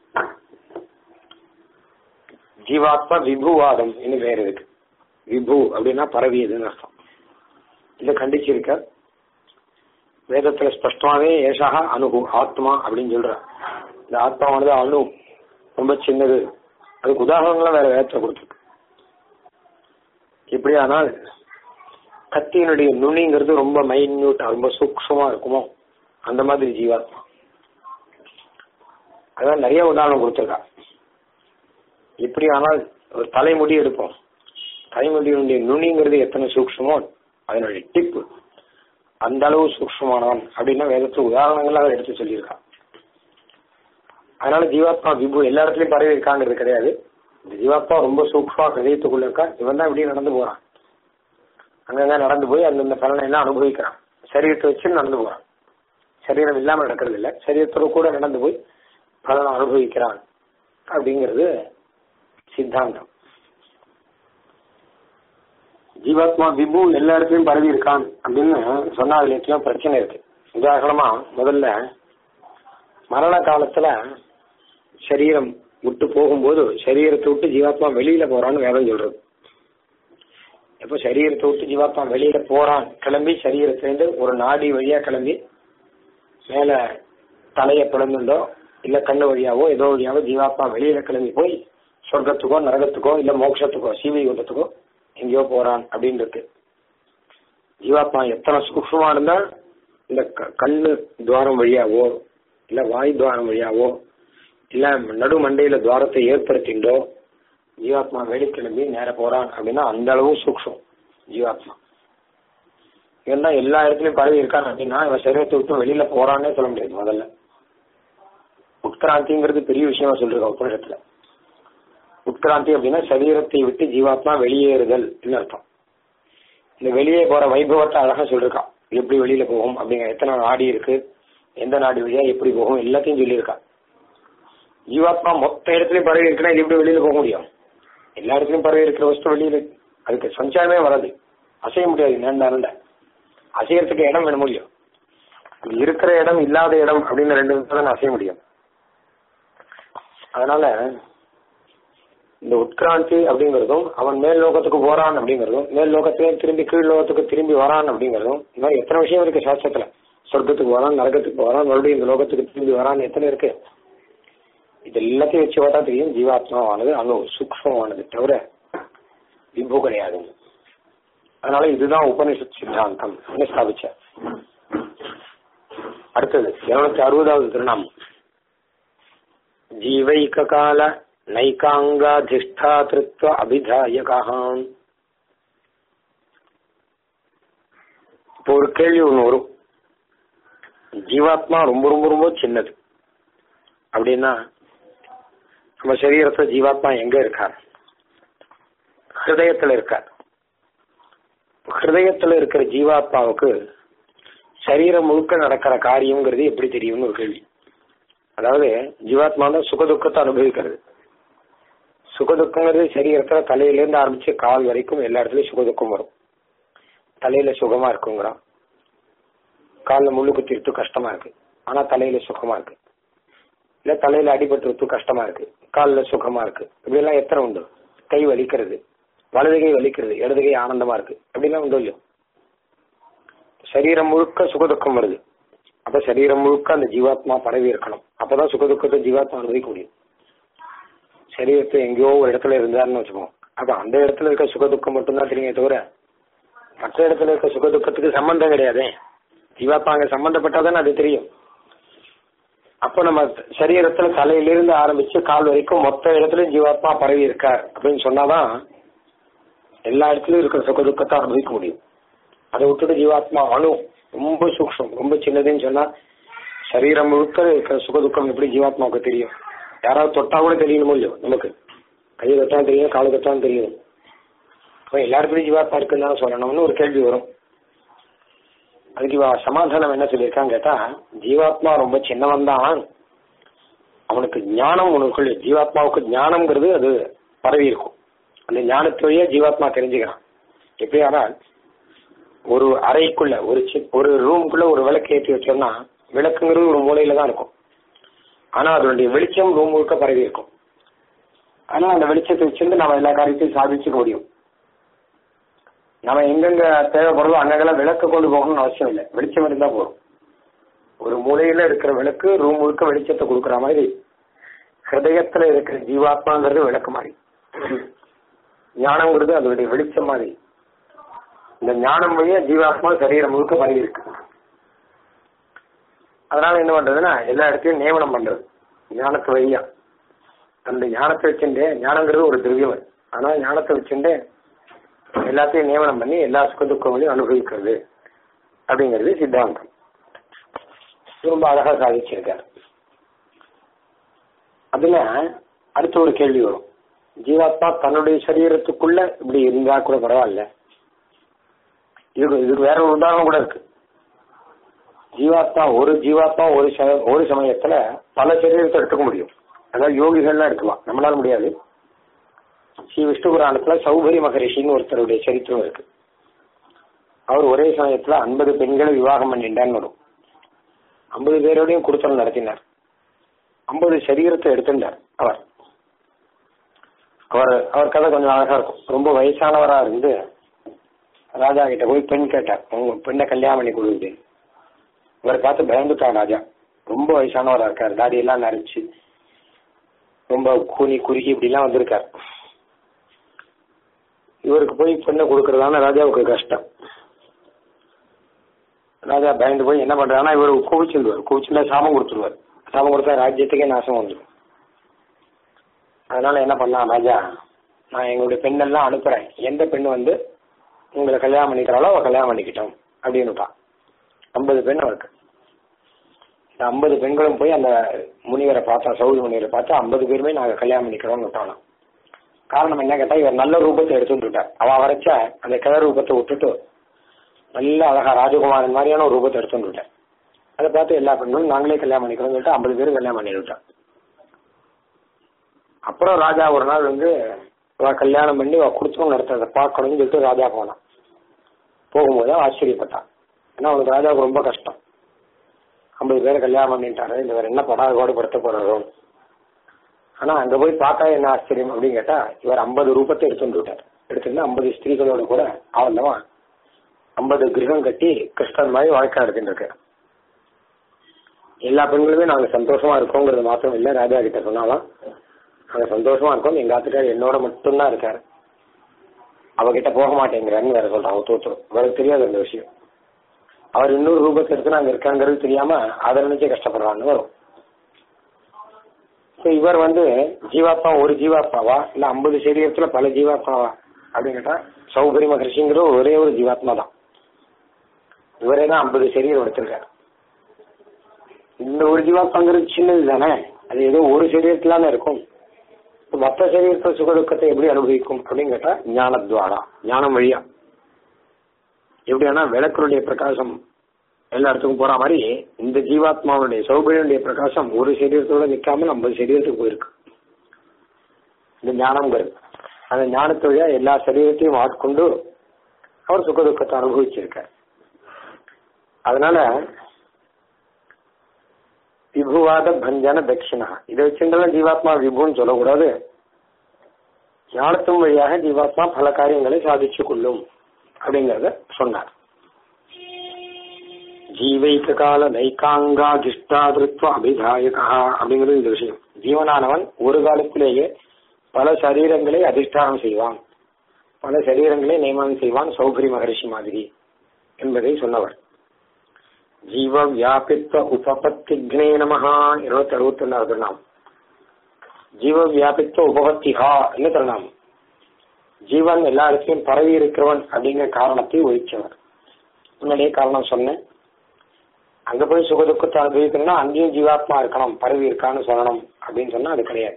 ஜீவாத்மா விபுவாதம் இன்னும் வேற இருக்கு விபு அப்படின்னா பரவியதுன்னு அர்த்தம் இதை கண்டிச்சிருக்க வேதத்துல ஸ்பஷ்டமாவே ஏஷாக அணுகு ஆத்மா அப்படின்னு சொல்ற இந்த ஆத்மாவானது அணு ரொம்ப சின்னது அதுக்கு உதாரணங்கள்லாம் வேற வேதத்துல கொடுத்துருக்கு இப்படியானால் கத்தியினுடைய நுனிங்கிறது ரொம்ப மைன்யூட்டா ரொம்ப சூக்ஷமா இருக்குமோ அந்த மாதிரி ஜீவாத்மா அதான் நிறைய உதாரணம் கொடுத்துருக்கா இப்படி ஆனால் ஒரு தலைமுடி எடுப்போம் தலைமுடியினுடைய நுனிங்கிறது எத்தனை சூக்ஷமோ அதனுடைய டிப்பு அந்த அளவு சூக்ஷமானவன் அப்படின்னா வேதத்துல உதாரணங்களாக எடுத்து சொல்லியிருக்கான் அதனால ஜீவாத்மா விபு எல்லா இடத்துலயும் பரவி இருக்காங்கிறது கிடையாது இந்த ஜீவாத்மா ரொம்ப சூக்ஷ்மா ஹிருதயத்துக்குள்ள இருக்கா இவன் தான் இப்படி நடந்து போறான் அங்கங்க நடந்து போய் அந்தந்த பலனை எல்லாம் அனுபவிக்கிறான் சரீரத்தை வச்சு நடந்து போறான் சரீரம் இல்லாம நடக்கிறது இல்ல சரீரத்தோட கூட நடந்து போய் பலனை அனுபவிக்கிறான் அப்படிங்கிறது சித்தாந்தம் ஜீவாத்மா விபு எல்லா இடத்துலயும் பரவி இருக்கான் அப்படின்னு சொன்னா அதுல எத்தனையோ பிரச்சனை இருக்கு உதாரணமா முதல்ல மரண காலத்துல சரீரம் விட்டு போகும்போது சரீரத்தை விட்டு ஜீவாத்மா வெளியில போறான்னு வேதம் சொல்றது எப்போ சரீரத்தை விட்டு ஜீவாத்மா வெளியில போறான் கிளம்பி சரீரத்திலேருந்து ஒரு நாடி வழியா கிளம்பி மேல தலையை பிளந்துண்டோ இல்ல கண்ணு வழியாவோ ஏதோ வழியாவோ ஜீவாத்மா வெளியில கிளம்பி போய் சொர்க்கத்துக்கோ நரகத்துக்கோ இல்ல மோட்சத்துக்கோ சீவி யுகத்துக்கோ எங்கேயோ போறான் அப்படின்னு இருக்கு ஜீவாத்மா எத்தனை சூக்ஷமா இருந்தா இந்த க- கண்ணு துவாரம் வழியாவோ இல்ல வாய் துவாரம் வழியாவோ இல்ல நடு மண்டையில துவாரத்தை ஏற்படுத்திண்டோ ஜீவாத்மா வெளிக்கிளம்பி நேர போறான் அப்படின்னா அந்த அளவு சூக்ஷம் ஜீவாத்மா இவன் தான் எல்லா இடத்துலயும் பரவி இருக்கான் அப்படின்னா இவன் சரீரத்தை விட்டு வெளியில போறான்னே சொல்ல முடியாது முதல்ல உட்கிராந்திங்கிறது பெரிய விஷயமா சொல்லிருக்கோம் உபநிஷத்துல உட்கிராந்தி அப்படின்னா சரீரத்தை விட்டு ஜீவாத்மா வெளியேறுதல் அர்த்தம் இந்த வெளியே போற வைபவத்தை அழகா சொல்லிருக்கான் எப்படி வெளியில போகும் அப்படிங்கிற எத்தனை நாடி இருக்கு எந்த நாடி வழியா எப்படி போகும் எல்லாத்தையும் சொல்லியிருக்கான் ஜீவாத்மா மொத்த இடத்துலயும் பரவி இருக்குன்னா இது எப்படி வெளியில போக முடியும் எல்லா இடத்துலயும் பரவி இருக்கிற வஸ்து வெளியில அதுக்கு சஞ்சாரமே வராது அசைய முடியாது நேர்ந்தாருல அசையறதுக்கு இடம் வேணும் முடியும் இருக்கிற இடம் இல்லாத இடம் அப்படின்னு ரெண்டு விதத்துல தான் அசைய முடியும் அதனால இந்த உட்கிராந்தி அப்படிங்கிறதும் அவன் மேல் லோகத்துக்கு போறான் அப்படிங்கிறதும் மேல் லோகத்திலே திரும்பி கீழ் லோகத்துக்கு திரும்பி வரான் அப்படிங்கிறதும் இந்த மாதிரி எத்தனை விஷயம் இருக்கு சாஸ்திரத்துல சொர்க்கத்துக்கு வரான் நரகத்துக்கு போறான் மறுபடியும் இந்த லோகத்துக்கு திரும்பி வரான் எத்தனை இருக்கு இது எல்லாத்தையும் வச்சு பார்த்தா தெரியும் ஜீவாத்மாவானது அங்க சூக்மமானது தவிர விபு கிடையாது அதனால இதுதான் உபனிஷத் சித்தாந்தம் ஸ்தாபிச்ச அடுத்தது இருநூத்தி அறுபதாவது திருநாமம் ஜீவைக கால நைகாங்காதிஷ்டாதிருத்வ அபிதாயகாம் இப்போ ஒரு கேள்வி ஒண்ணு வரும் ஜீவாத்மா ரொம்ப ரொம்ப ரொம்ப சின்னது அப்படின்னா நம்ம சரீரத்துல ஜீவாத்மா எங்க இருக்கார் ஹிருதயத்துல இருக்கார் ஹிருதயத்துல இருக்கிற ஜீவாத்மாவுக்கு சரீரம் முழுக்க நடக்கிற காரியம்ங்கிறது எப்படி தெரியும்னு ஒரு கேள்வி அதாவது ஜீவாத்மா தான் சுகதுக்கத்தை அனுபவிக்கிறது சுகதுக்கங்கிறது சரீரத்துல தலையிலேருந்து ஆரம்பிச்சு கால் வரைக்கும் எல்லா இடத்துலயும் சுகதுக்கம் வரும் தலையில சுகமா இருக்குங்கிறான் காலில் முள்ளு குத்திருத்து கஷ்டமா இருக்கு ஆனா தலையில சுகமா இருக்கு இல்ல தலையில அடிபட்டு கஷ்டமா இருக்கு காலில் சுகமா இருக்கு இப்படி எல்லாம் எத்தனை உண்டு கை வலிக்கிறது வலது கை வலிக்கிறது இடது கை ஆனந்தமா இருக்கு அப்படிலாம் உண்டு இல்லையோ சரீரம் முழுக்க சுகதுக்கம் வருது அப்ப சரீரம் முழுக்க அந்த ஜீவாத்மா பரவி இருக்கணும் அப்பதான் சுகதுக்கத்தை ஜீவாத்மா அனுபவிக்க முடியும் சரீரத்தை எங்கேயோ ஒரு இடத்துல இருந்தாருன்னு வச்சுக்கோம் அப்ப அந்த இடத்துல இருக்க சுகதுக்கம் மட்டும்தான் தெரியுமே தவிர மற்ற இடத்துல இருக்க சுகதுக்கத்துக்கு சம்பந்தம் கிடையாதே ஜீவாத்மா அங்க சம்பந்தப்பட்டாதானே அது தெரியும் அப்ப நம்ம சரீரத்துல தலையிலிருந்து ஆரம்பிச்சு கால் வரைக்கும் மொத்த இடத்துலயும் ஜீவாத்மா பரவி இருக்கார் அப்படின்னு சொன்னாதான் எல்லா இடத்துலயும் இருக்கிற சுக துக்கத்தை அனுபவிக்க முடியும் அதை விட்டுட்டு ஜீவாத்மா அணு ரொம்ப சூக்ஷம் ரொம்ப சின்னதுன்னு சொன்னா சரீரம் முழுக்க இருக்கிற சுக துக்கம் எப்படி ஜீவாத்மாவுக்கு தெரியும் யாராவது தொட்டா கூட தெரியணுமோ இல்லையோ நமக்கு கையை தொட்டாலும் தெரியும் காலு தொட்டாலும் தெரியும் அப்ப எல்லாருக்குமே ஜீவாத்மா இருக்குன்னு தான் சொல்லணும்னு ஒரு கேள்வி வரும் அதுக்கு இவ சமாதானம் என்ன சொல்லியிருக்கான்னு கேட்டா ஜீவாத்மா ரொம்ப சின்னவன் தான் அவனுக்கு ஞானம் உனக்குள்ள ஜீவாத்மாவுக்கு ஞானம்ங்கிறது அது பரவி இருக்கும் அந்த ஞானத்து வழியா ஜீவாத்மா தெரிஞ்சுக்கிறான் எப்படி ஆனால் ஒரு அறைக்குள்ள ஒரு சி- ஒரு ரூமுக்குள்ள ஒரு விளக்கு ஏற்றி வச்சோம்னா விளக்குங்கிறது ஒரு மூலையில தான் இருக்கும் ஆனா அதனுடைய வெளிச்சம் ரூம் முழுக்க பரவி இருக்கும் ஆனா அந்த வெளிச்சத்தை வச்சிருந்து நம்ம எல்லா காரியத்தையும் சாதிச்சுக்க முடியும் நம்ம எங்கெங்க தேவைப்படுதோ அங்கங்கெல்லாம் விளக்கு கொண்டு போகணும்னு அவசியம் இல்லை வெளிச்சம் இருந்தா போதும் ஒரு மூலையில இருக்கிற விளக்கு ரூம் முழுக்க வெளிச்சத்தை கொடுக்குற மாதிரி ஹிருதயத்துல இருக்கிற ஜீவாத்மாங்கிறது விளக்கு மாதிரி ஞானம்ங்கிறது அதனுடைய வெளிச்சம் மாதிரி இந்த ஞானம் வழியா ஜீவாத்மா சரீரம் முழுக்க பரவி இருக்கு அதனால என்ன பண்றதுன்னா எல்லா இடத்தையும் நியமனம் பண்றது ஞானத்து வழியா அந்த ஞானத்தை வச்சுட்டு ஞானங்கிறது ஒரு திரவியம் ஆனா ஞானத்தை வச்சுட்டு எல்லாத்தையும் நியமனம் பண்ணி எல்லா சுக துக்கங்களையும் அனுபவிக்கிறது அப்படிங்கிறது சித்தாந்தம் ரொம்ப அழகா சாதிச்சிருக்காரு அதுல அடுத்த ஒரு கேள்வி வரும் ஜீவாத்மா தன்னுடைய சரீரத்துக்குள்ள இப்படி இருந்தா கூட பரவாயில்ல இதுக்கு இதுக்கு வேற ஒரு உதாரணம் கூட இருக்கு ஜீவாத்மா ஒரு ஜீவாத்மா ஒரு ச- ஒரு சமயத்துல பல சரீரத்தை எடுத்துக்க முடியும் அதாவது யோகிகள்லாம் எடுக்கலாம் நம்மளால முடியாது ஸ்ரீ விஷ்ணு புராணத்துல சௌகரி மகரிஷின்னு ஒருத்தருடைய சரித்திரம் இருக்கு அவர் ஒரே சமயத்துல ஐம்பது பெண்களை விவாகம் பண்ணிட்டான்னு வரும் ஐம்பது பேரோடையும் கொடுத்தல் நடத்தினார் ஐம்பது சரீரத்தை எடுத்திருந்தார் அவர் அவர் அவர் கதை கொஞ்சம் அழகா இருக்கும் ரொம்ப வயசானவரா இருந்து ராஜா கிட்ட போய் பெண் கேட்டார் உங்க பெண்ணை கல்யாணம் பண்ணி கொடுக்குது இவரை பார்த்து பயந்துட்டான் ராஜா ரொம்ப வயசானவரா இருக்கார் தாடியெல்லாம் நரைச்சு ரொம்ப கூனி குறுகி இப்படிலாம் வந்திருக்கார் இவருக்கு போய் பெண்ணை கொடுக்கறதான ராஜாவுக்கு கஷ்டம் ராஜா பயந்து போய் என்ன பண்றாருன்னா இவர் குவிச்சிருவார் குவிச்சுட்டா சாபம் கொடுத்துருவார் சாபம் கொடுத்தா ராஜ்யத்துக்கே நாசம் வந்துடும் அதனால என்ன பண்ணலாம் ராஜா நான் எங்களுடைய பெண்ணெல்லாம் அனுப்புறேன் எந்த பெண் வந்து உங்களை கல்யாணம் பண்ணிக்கிறாளோ அவ கல்யாணம் பண்ணிக்கிட்டோம் அப்படின்னுட்டான் ஐம்பது பெண் அவருக்கு இந்த ஐம்பது பெண்களும் போய் அந்த முனிவரை பார்த்தா சௌரி முனிவரை பார்த்தா ஐம்பது பேருமே நாங்க கல்யாணம் பண்ணிக்கிறோம்னு விட்டாலும் காரணம் என்ன கேட்டா இவர் நல்ல ரூபத்தை எடுத்துட்டு விட்டார் அவ வரைச்ச அந்த கிழ ரூபத்தை விட்டுட்டு நல்ல அழகா ராஜகுமாரன் மாதிரியான ஒரு ரூபத்தை எடுத்துட்டு விட்டார் அதை பார்த்து எல்லா பெண்களும் நாங்களே கல்யாணம் பண்ணிக்கிறோம்னு சொல்லிட்டு ஐம்பது பேரும் கல்யாணம் பண்ணி விட்டான் அப்புறம் ராஜா ஒரு நாள் வந்து இவ கல்யாணம் பண்ணி அவ குடுத்தவங்க நடத்துறதை பார்க்கணும்னு சொல்லிட்டு ராஜா போனான் போகும்போது அவன் ஆச்சரியப்பட்டான் ஏன்னா அவனுக்கு ராஜாவுக்கு ரொம்ப கஷ்டம் ஐம்பது பேரை கல்யாணம் பண்ணிட்டாரு இந்த வேற என்ன படாத பாடுபடுத்த போறாரோ ஆனா அங்க போய் பார்த்தா என்ன ஆச்சரியம் அப்படின்னு கேட்டா இவர் ஐம்பது ரூபத்தை எடுத்துட்டு விட்டார் எடுத்துட்டு ஐம்பது ஸ்திரீகளோட கூட அவன்தான் ஐம்பது கிரகம் கட்டி கிருஷ்ணன் மாதிரி வாழ்க்கை நடத்திட்டு இருக்காரு எல்லா பெண்களுமே நாங்க சந்தோஷமா இருக்கோங்கிறது மாத்திரம் இல்ல ராஜா கிட்ட சொன்னாலும் நாங்க சந்தோஷமா இருக்கோம் எங்க ஆத்துக்கார் என்னோட மட்டும்தான் இருக்காரு அவகிட்ட போக மாட்டேங்கிறாருன்னு வேற சொல்றான் ஒத்து ஒத்து அவருக்கு தெரியாது அந்த விஷயம் அவர் இன்னொரு ரூபத்தை எடுத்து நாங்க இருக்காங்கிறது தெரியாம அதை நினைச்சே கஷ்டப்படுறான்னு வரும் So, இவர் வந்து ஜீவாத்மா ஒரு ஜீவாத்மாவா இல்ல ஐம்பது சரீரத்துல பல ஜீவாத்மாவா அப்படின்னு கேட்டா சௌகரி மகர்ஷிங்கிற ஒரே ஒரு ஜீவாத்மா தான் இவரே தான் ஐம்பது சரீரம் எடுத்திருக்காரு இந்த ஒரு ஜீவாத்மாங்கிறது சின்னது தானே அது ஏதோ ஒரு சரீரத்துல இருக்கும் மற்ற சரீரத்தில் சுகதுக்கத்தை எப்படி அனுபவிக்கும் அப்படின்னு கேட்டா ஞானத்வாரா ஞானம் வழியா எப்படின்னா விளக்குடைய பிரகாசம் எல்லா இடத்துக்கும் போற மாதிரி இந்த ஜீவாத்மாவுடைய சௌகரியனுடைய பிரகாசம் ஒரு சரீரத்தோட நிக்காமல் ஐம்பது சரீரத்துக்கு போயிருக்கு இந்த ஞானம்ங்கிறது அந்த ஞானத்து வழியா எல்லா சரீரத்தையும் ஆட்கொண்டு அவர் சுகதுக்கத்தை அனுபவிச்சிருக்கார் அதனால விபுவாத பஞ்சன தட்சிணா இதை வச்சுருந்தாலும் ஜீவாத்மா விபுன்னு சொல்லக்கூடாது ஞானத்தின் வழியாக ஜீவாத்மா பல காரியங்களை சாதிச்சு கொள்ளும் அப்படிங்கறத சொன்னார் ஜீவைக்க கால நைக்காங்காதிஷ்டாதிருத்வ அபிதாயகா அப்படிங்கிறது இந்த விஷயம் ஜீவனானவன் ஒரு காலத்திலேயே பல சரீரங்களை அதிஷ்டானம் செய்வான் பல சரீரங்களை நியமனம் செய்வான் சௌகரி மகரிஷி மாதிரி என்பதை சொன்னவர் ஜீவ வியாபித்வ உபபத்திக்னே நமஹா இருநூத்தி அறுபத்தி ஒன்னாவது திருநாம் ஜீவ வியாபித்வ உபபத்திஹா என்ன திருநாம் ஜீவன் எல்லா இடத்துலயும் பரவி இருக்கிறவன் அப்படிங்கிற காரணத்தை ஒழிச்சவர் முன்னாடியே காரணம் சொன்னேன் அங்க போய் சுகதுக்கத்தை அனுபவிக்கணும்னா அங்கேயும் ஜீவாத்மா இருக்கணும் பரவி இருக்கான்னு சொல்லணும் அப்படின்னு சொன்னா அது கிடையாது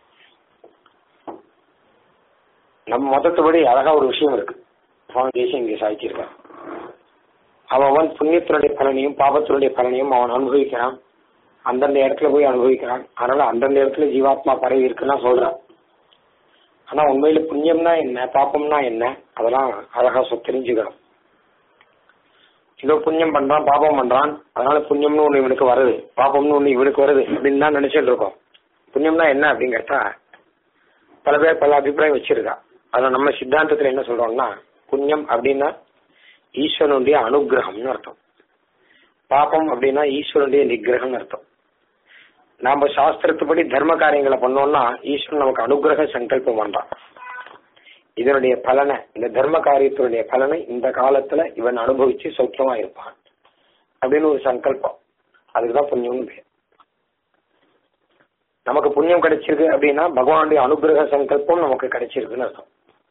நம்ம மொத்தத்துபடி அழகா ஒரு விஷயம் இருக்கு சுவாமி தேசியம் இங்கே சாய்ச்சிருக்கான் அவன் புண்ணியத்தினுடைய பலனையும் பாபத்தினுடைய பலனையும் அவன் அனுபவிக்கிறான் அந்தந்த இடத்துல போய் அனுபவிக்கிறான் அதனால அந்தந்த இடத்துல ஜீவாத்மா பரவி இருக்குன்னா சொல்றான் ஆனா உண்மையில புண்ணியம்னா என்ன பாப்பம்னா என்ன அதெல்லாம் அழகா சொ தெரிஞ்சுக்கணும் ஏதோ புண்ணியம் பண்றான் பாபம் பண்றான் அதனால புண்ணியம்னு ஒண்ணு இவனுக்கு வருது பாப்பம்னு ஒண்ணு இவனுக்கு வருது அப்படின்னு தான் நினைச்சிட்டு இருக்கோம் புண்ணியம்னா என்ன அப்படின்னு கேட்டா பல பேர் பல அபிப்பிராயம் வச்சிருக்கா அத நம்ம சித்தாந்தத்துல என்ன சொல்றோம்னா புண்ணியம் அப்படின்னா ஈஸ்வரனுடைய அனுகிரகம்னு அர்த்தம் பாப்பம் அப்படின்னா ஈஸ்வரனுடைய நிகிரகம்னு அர்த்தம் நாம சாஸ்திரத்துப்படி தர்ம காரியங்களை பண்ணோம்னா ஈஸ்வரன் நமக்கு அனுகிரக சங்கல்பம் பண்றான் இதனுடைய பலனை இந்த தர்ம காரியத்தினுடைய பலனை இந்த காலத்துல இவன் அனுபவிச்சு சௌக்கியமா இருப்பான் அப்படின்னு ஒரு சங்கல்பம் அதுக்குதான் புண்ணியம்னு பேர் நமக்கு புண்ணியம் கிடைச்சிருக்கு அப்படின்னா பகவானுடைய அனுகிரக சங்கல்பம் நமக்கு கிடைச்சிருக்குன்னு அர்த்தம்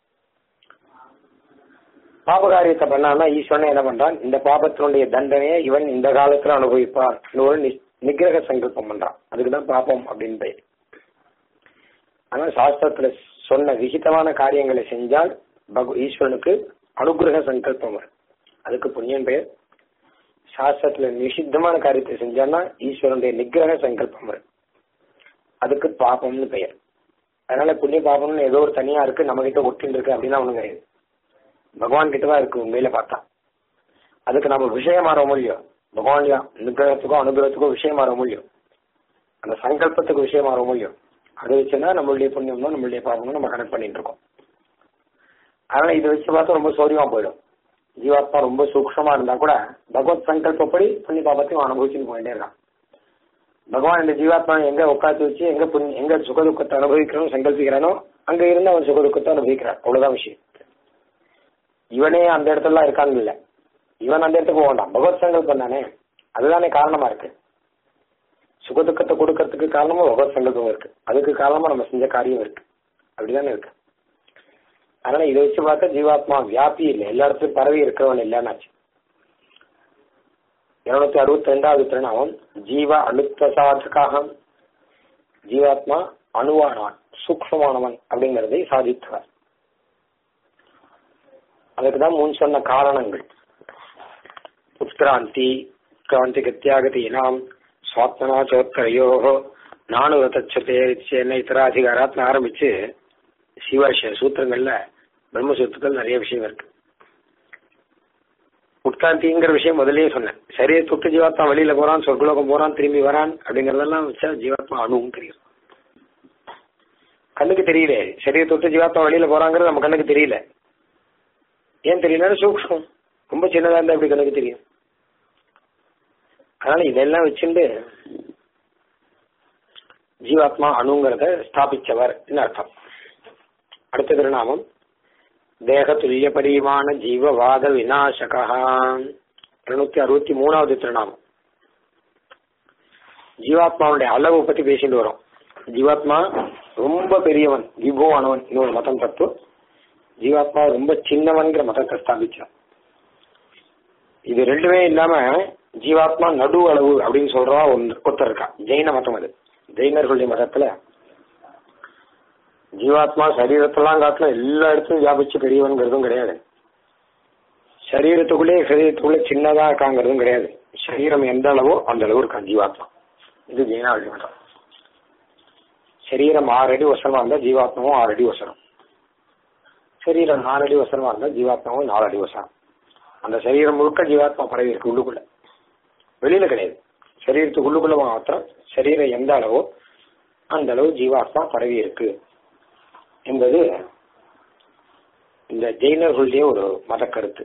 பாப காரியத்தை பண்ணான்னா ஈஸ்வரன் என்ன பண்றான் இந்த பாபத்தினுடைய தண்டனையை இவன் இந்த காலத்துல அனுபவிப்பான் ஒரு நி- நிகிரக சங்கல்பம் பண்றான் அதுக்குதான் பாபம் அப்படின்னு பெயர் ஆனா சாஸ்திரத்துல சொன்ன விகிதமான காரியங்களை செஞ்சால் பகு ஈஸ்வரனுக்கு அனுகிரக சங்கல்பம் வரும் அதுக்கு புண்ணியம் பெயர் சாஸ்திரத்துல நிஷித்தமான காரியத்தை செஞ்சான்னா ஈஸ்வரனுடைய நிகிரக சங்கல்பம் வரும் அதுக்கு பாபம்னு பெயர் அதனால புண்ணிய பாபம்னு ஏதோ ஒரு தனியா இருக்கு நம்ம கிட்ட ஒட்டின்னு இருக்கு அப்படின்னா ஒண்ணும் கிடையாது பகவான் கிட்ட தான் இருக்கு உண்மையில பார்த்தா அதுக்கு நம்ம விஷயம் மாற முடியும் பகவான் நிகிரகத்துக்கோ அனுகிரகத்துக்கோ விஷயம் மாற முடியும் அந்த சங்கல்பத்துக்கு விஷயம் மாற முடியும் அதை வச்சுதான் நம்மளுடைய புண்ணியம்னோ நம்மளுடைய பாவம்னோ நம்ம கனெக்ட் பண்ணிட்டு இருக்கோம் அதனால இதை வச்சு பார்த்தா ரொம்ப சௌரியமா போயிடும் ஜீவாத்மா ரொம்ப சூக்ஷமா இருந்தா கூட பகவத் சங்கல்பப்படி புண்ணிய பாபத்தையும் அனுபவிச்சுன்னு போயிட்டே இருக்கான் பகவான் இந்த ஜீவாத்மா எங்க உட்காந்து வச்சு எங்க புண்ணிய எங்க சுகதுக்கத்தை அனுபவிக்கணும்னு சங்கல்பிக்கிறானோ அங்க இருந்து அவன் சுகதுக்கத்தை அனுபவிக்கிறான் அவ்வளவுதான் விஷயம் இவனே அந்த இடத்துல இருக்கான்னு இல்ல இவன் அந்த இடத்துக்கு போகண்டான் பகவத் சங்கல்பம் தானே அதுதானே காரணமா இருக்கு சுகதுக்கத்தை கொடுக்கறதுக்கு காரணமா பகவத் சங்கல்பம் இருக்கு அதுக்கு காரணமா நம்ம செஞ்ச காரியம் இருக்கு அப்படிதானே இருக்கு அதனால இதை வச்சு பார்த்தா ஜீவாத்மா வியாபி இல்லை எல்லா இடத்துலயும் பரவி இருக்கிறவன் இல்லைன்னாச்சு இருநூத்தி அறுபத்தி ரெண்டாவது திருநாமம் ஜீவ அழுத்த சாதகாக ஜீவாத்மா அணுவானவன் சூக்ஷமானவன் அப்படிங்கறதை சாதித்தவர் அதுக்குதான் முன் சொன்ன காரணங்கள் உத்கிராந்தி கிராந்தி கத்தியாகதி நாம் சுவாத்மனா சோத்தரையோ நானூரத்தச்சேன இத்தராதிகாராத்னு ஆரம்பிச்சு சிவாஷிய சூத்திரங்கள்ல பிரம்மசூத்திரத்தில் நிறைய விஷயம் இருக்கு உட்காந்திங்கிற விஷயம் முதல்லயே சொன்னேன் சரியை தொட்டு ஜீவாத்மா வெளியில போறான் சொர்க்குலோகம் போறான் திரும்பி வரான் அப்படிங்கறதெல்லாம் வச்சா ஜீவாத்மா அணுவும் தெரியும் கண்ணுக்கு தெரியல சரிய தொட்டு ஜீவாத்மா வெளியில போறாங்கிறது நம்ம கண்ணுக்கு தெரியல ஏன் தெரியல சூக்ஷம் ரொம்ப சின்னதா இருந்தா எப்படி கண்ணுக்கு தெரியும் அதனால இதெல்லாம் வச்சுட்டு ஜீவாத்மா அணுங்கிறத ஸ்தாபிச்சவர் அர்த்தம் அடுத்த திருநாமம் தேக துல்லிய பரிமாண ஜீவவாத விநாசகா இருநூத்தி அறுபத்தி மூணாவது திருநாமம் ஜீவாத்மாவுடைய அளவு பத்தி பேசிட்டு வரோம் ஜீவாத்மா ரொம்ப பெரியவன் விபோவானவன் இன்னொரு மதம் தப்பு ஜீவாத்மா ரொம்ப சின்னவன்கிற மதத்தை ஸ்தாபிச்சான் இது ரெண்டுமே இல்லாம ஜீவாத்மா நடு அளவு அப்படின்னு சொல்றவா ஒருத்தர் இருக்கா ஜெயின மதம் அது ஜெயினர்களுடைய மதத்துல ஜீவாத்மா சரீரத்தெல்லாம் காட்டிலும் எல்லா இடத்துலயும் வியாபிச்சு பெரியவன்கிறதும் கிடையாது சரீரத்துக்குள்ளே சரீரத்துக்குள்ளே சின்னதா இருக்காங்கிறதும் கிடையாது சரீரம் எந்த அளவோ அந்த அளவு இருக்கான் ஜீவாத்மா இது ஜெயினா வழிமட்டம் சரீரம் ஆறு அடி வசனமா இருந்தா ஜீவாத்மாவும் ஆறு அடி வசனம் சரீரம் நாலு அடி வசனமா இருந்தா ஜீவாத்மாவும் நாலு அடி வசனம் அந்த சரீரம் முழுக்க ஜீவாத்மா பரவி இருக்கு உள்ளுக்குள்ள வெளியில கிடையாது சரீரத்துக்கு உள்ளுக்குள்ள மாத்திரம் சரீரம் எந்த அளவோ அந்த அளவு ஜீவாத்மா பரவி இருக்கு என்பது இந்த ஜெயினர்களுடைய ஒரு மத கருத்து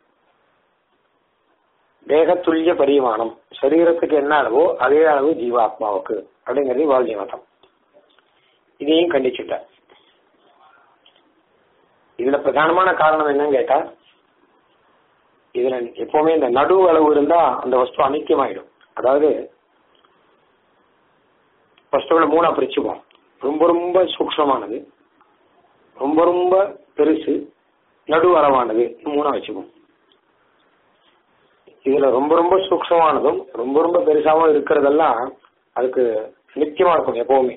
தேகத்துல்லிய பரிமாணம் சரீரத்துக்கு என்ன அளவோ அதே அளவு ஜீவாத்மாவுக்கு அப்படிங்கிறது வாழ்க்கை மதம் இதையும் கண்டிச்சுட்டார் இதுல பிரதானமான காரணம் என்னன்னு கேட்டா இதுல எப்பவுமே இந்த நடு அளவு இருந்தா அந்த வஸ்து அனித்தியமாயிடும் அதாவது வஸ்துகளை மூணா பிரிச்சுப்போம் ரொம்ப ரொம்ப சூக்ஷமானது ரொம்ப ரொம்ப பெருசு நடு அளவானது மூணா வச்சுப்போம் இதுல ரொம்ப ரொம்ப சூக்ஷமானதும் ரொம்ப ரொம்ப பெருசாவும் இருக்கிறதெல்லாம் அதுக்கு நித்தியமா இருக்கும் எப்பவுமே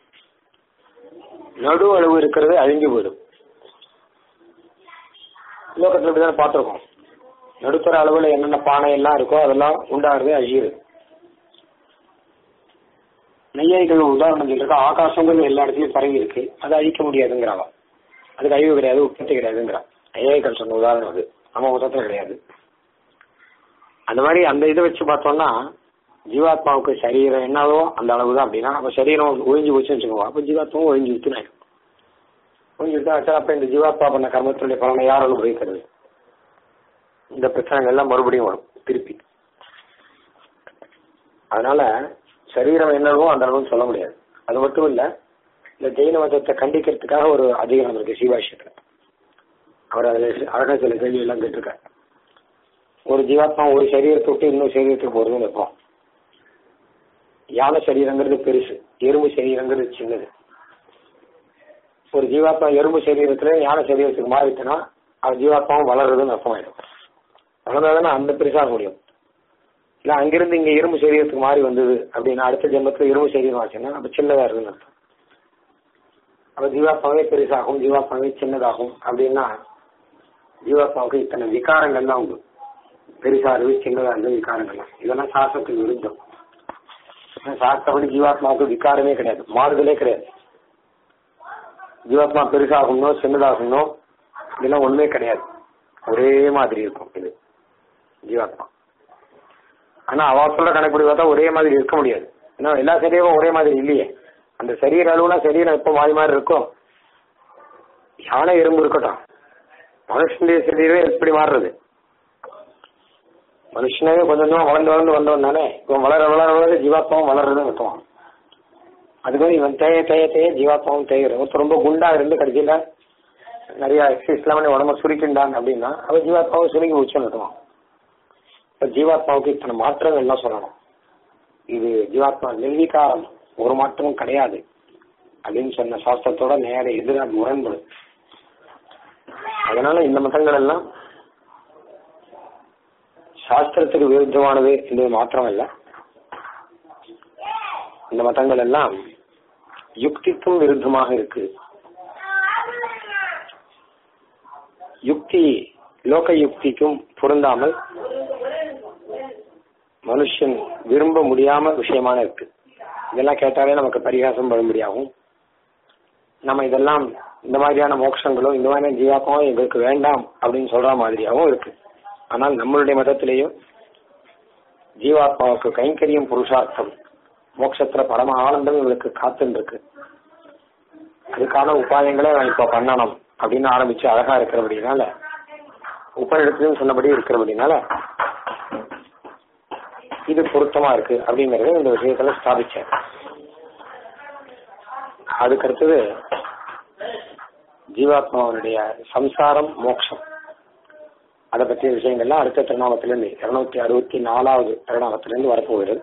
நடு அளவு இருக்கிறது அழிஞ்சு போயிடும் லோகத்துல இப்படிதான் பார்த்திருக்கோம் நடுத்தர அளவுல என்னென்ன பானை எல்லாம் இருக்கோ அதெல்லாம் உண்டாகிறது அழியுது நெய்யாய்கள் உதாரணம் சொல்லிருக்க ஆகாசங்கிறது எல்லா இடத்துலயும் பரவி இருக்கு அதை அழிக்க முடியாதுங்கிறாவா அதுக்கு அழிவு கிடையாது உற்பத்தி கிடையாதுங்கிறா நெய்யாய்கள் சொன்ன உதாரணம் அது நம்ம மொத்தத்துல கிடையாது அந்த மாதிரி அந்த இதை வச்சு பார்த்தோம்னா ஜீவாத்மாவுக்கு சரீரம் என்னவோ அந்த அளவு தான் அப்படின்னா அப்ப சரீரம் ஒழிஞ்சு போச்சுன்னு வச்சுக்கோங்க அப்ப ஜீவாத்மாவும் ஒழிஞ்சு வித்துனா ஒழிஞ்சு வித்தா சரி அப்ப இந்த ஜீவாத்மா பண்ண கர்மத்தினுடைய பலனை யார் அனுபவிக்கிறது இந்த பிரச்சனைகள் எல்லாம் மறுபடியும் வரும் திருப்பி அதனால சரீரம் என்னவோ அந்த அளவுன்னு சொல்ல முடியாது அது மட்டும் இல்ல இந்த ஜெயின மதத்தை கண்டிக்கிறதுக்காக ஒரு அதிகாரம் இருக்கு சிவாஷியத்துல அவர் அதுல அழகா சில கேள்வி எல்லாம் கேட்டிருக்காரு ஒரு ஜீவாத்மா ஒரு சரீரத்தை விட்டு இன்னொரு சரீரத்துக்கு போறதுன்னு வைப்போம் யானை சரீரங்கிறது பெருசு எறும்பு சரீரங்கிறது சின்னது ஒரு ஜீவாத்மா எறும்பு சரீரத்துல யானை சரீரத்துக்கு மாறிட்டுனா அது ஜீவாத்மாவும் வளர்றதுன்னு அர்த்தமாயிடும் வளர்ந்தாதானே அந்த பெருசாக முடியும் இல்ல அங்கிருந்து இங்க எறும்பு சரீரத்துக்கு மாறி வந்தது அப்படின்னா அடுத்த ஜென்மத்துல எறும்பு சரீரம் ஆச்சுன்னா அப்ப சின்னதா இருக்குன்னு அர்த்தம் அப்ப ஜீவாத்மாவே பெருசாகும் ஜீவாத்மாவே சின்னதாகும் அப்படின்னா ஜீவாத்மாவுக்கு இத்தனை விகாரங்கள் தான் உண்டு பெருசா இருக்கு சின்னதா இருக்கு விகாரங்கள்லாம் இதெல்லாம் சாஸ்திரத்துக்கு விருத்தம் சாஸ்திரப்படி ஜீவாத்மாவுக்கு விகாரமே கிடையாது மாறுதலே கிடையாது ஜீவாத்மா பெருசாகணும் சின்னதாகணும் இதெல்லாம் ஒண்ணுமே கிடையாது ஒரே மாதிரி இருக்கும் இது ஜீவாத்மா ஆனா அவ சொல்ற கணக்குப்படி பார்த்தா ஒரே மாதிரி இருக்க முடியாது ஏன்னா எல்லா சரீரமும் ஒரே மாதிரி இல்லையே அந்த சரீர அளவுனா சரீரம் எப்போ மாறி மாறி இருக்கும் யானை எறும்பு இருக்கட்டும் மனுஷனுடைய சரீரம் எப்படி மாறுறது மனுஷனே கொஞ்சம் கொஞ்சம் வளர்ந்து வளர்ந்து வந்தவன் தானே இவன் வளர வளர வளர ஜீவாத்மாவும் வளர்றதுன்னு அர்த்தம் அது மாதிரி இவன் தேய தேய தேய ஜீவாத்மாவும் தேய்கிற ஒருத்தர் ரொம்ப குண்டா இருந்து கடைசியில நிறைய எக்ஸசைஸ்லாம் பண்ணி உடம்ப சுருக்கின்றான் அப்படின்னா அவன் ஜீவாத்மாவும் சுருங்கி உச்சம் அர்த்தம் இப்ப ஜீவாத்மாவுக்கு இத்தனை மாற்றங்கள் எல்லாம் சொல்லணும் இது ஜீவாத்மா நிர்வீகாரம் ஒரு மாற்றமும் கிடையாது அப்படின்னு சொன்ன சாஸ்திரத்தோட நேர எதிராக முரண்படும் அதனால இந்த மதங்கள் எல்லாம் சாஸ்திரத்துக்கு விருத்தமானது என்பது மாத்திரமல்ல இந்த மதங்கள் எல்லாம் யுக்திக்கும் விருத்தமாக இருக்கு யுக்தி லோக யுக்திக்கும் பொருந்தாமல் மனுஷன் விரும்ப முடியாம விஷயமான இருக்கு இதெல்லாம் கேட்டாலே நமக்கு பரிகாசம் படும்படியாகும் நம்ம இதெல்லாம் இந்த மாதிரியான மோட்சங்களோ இந்த மாதிரியான ஜீவாக்கமோ எங்களுக்கு வேண்டாம் அப்படின்னு சொல்ற மாதிரியாகவும் இருக்கு ஆனால் நம்மளுடைய மதத்திலேயும் ஜீவாத்மாவுக்கு கைங்கரியம் புருஷார்த்தம் மோட்சத்துல பரம ஆனந்தம் இவங்களுக்கு காத்துன்னு இருக்கு அதுக்கான உபாயங்களே நான் இப்ப பண்ணணும் அப்படின்னு ஆரம்பிச்சு அழகா இருக்கிறபடினால உபநிடத்திலும் சொன்னபடி இருக்கிறபடினால இது பொருத்தமா இருக்கு அப்படிங்கறத இந்த விஷயத்துல ஸ்தாபிச்சேன் அதுக்கு அடுத்தது ஜீவாத்மாவனுடைய சம்சாரம் மோட்சம் அதை பற்றிய விஷயங்கள்லாம் அடுத்த திருநாமத்திலிருந்து இருநூத்தி அறுபத்தி நாலாவது திருநாமத்திலிருந்து வரப்போகிறது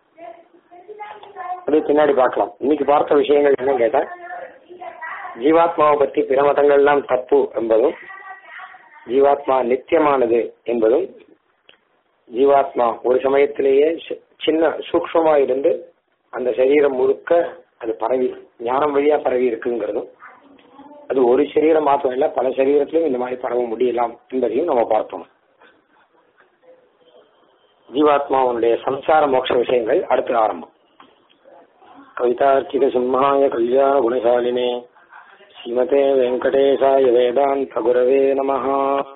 அது பின்னாடி பார்க்கலாம் இன்னைக்கு பார்த்த விஷயங்கள் என்ன கேட்டா ஜீவாத்மாவை பற்றி பிற மதங்கள் எல்லாம் தப்பு என்பதும் ஜீவாத்மா நித்தியமானது என்பதும் ஜீவாத்மா ஒரு சமயத்திலேயே சி- சின்ன சூக்ஷ்மமா இருந்து அந்த சரீரம் முழுக்க அது பரவி ஞானம் வழியா பரவி இருக்குங்கிறதும் அது ஒரு சரீரம் மாத்திரம் இல்ல பல சரீரத்திலும் இந்த மாதிரி பரவ முடியலாம் என்பதையும் நம்ம பார்த்தோம் ஜீவாத்மாவுடைய சம்சார மோட்ச விஷயங்கள் அடுத்து ஆரம்பம் கவிதார்க்கிக சிம்ஹாய கல்யாண குணசாலினே ஸ்ரீமதே வெங்கடேசாய வேதாந்த குரவே நமஹா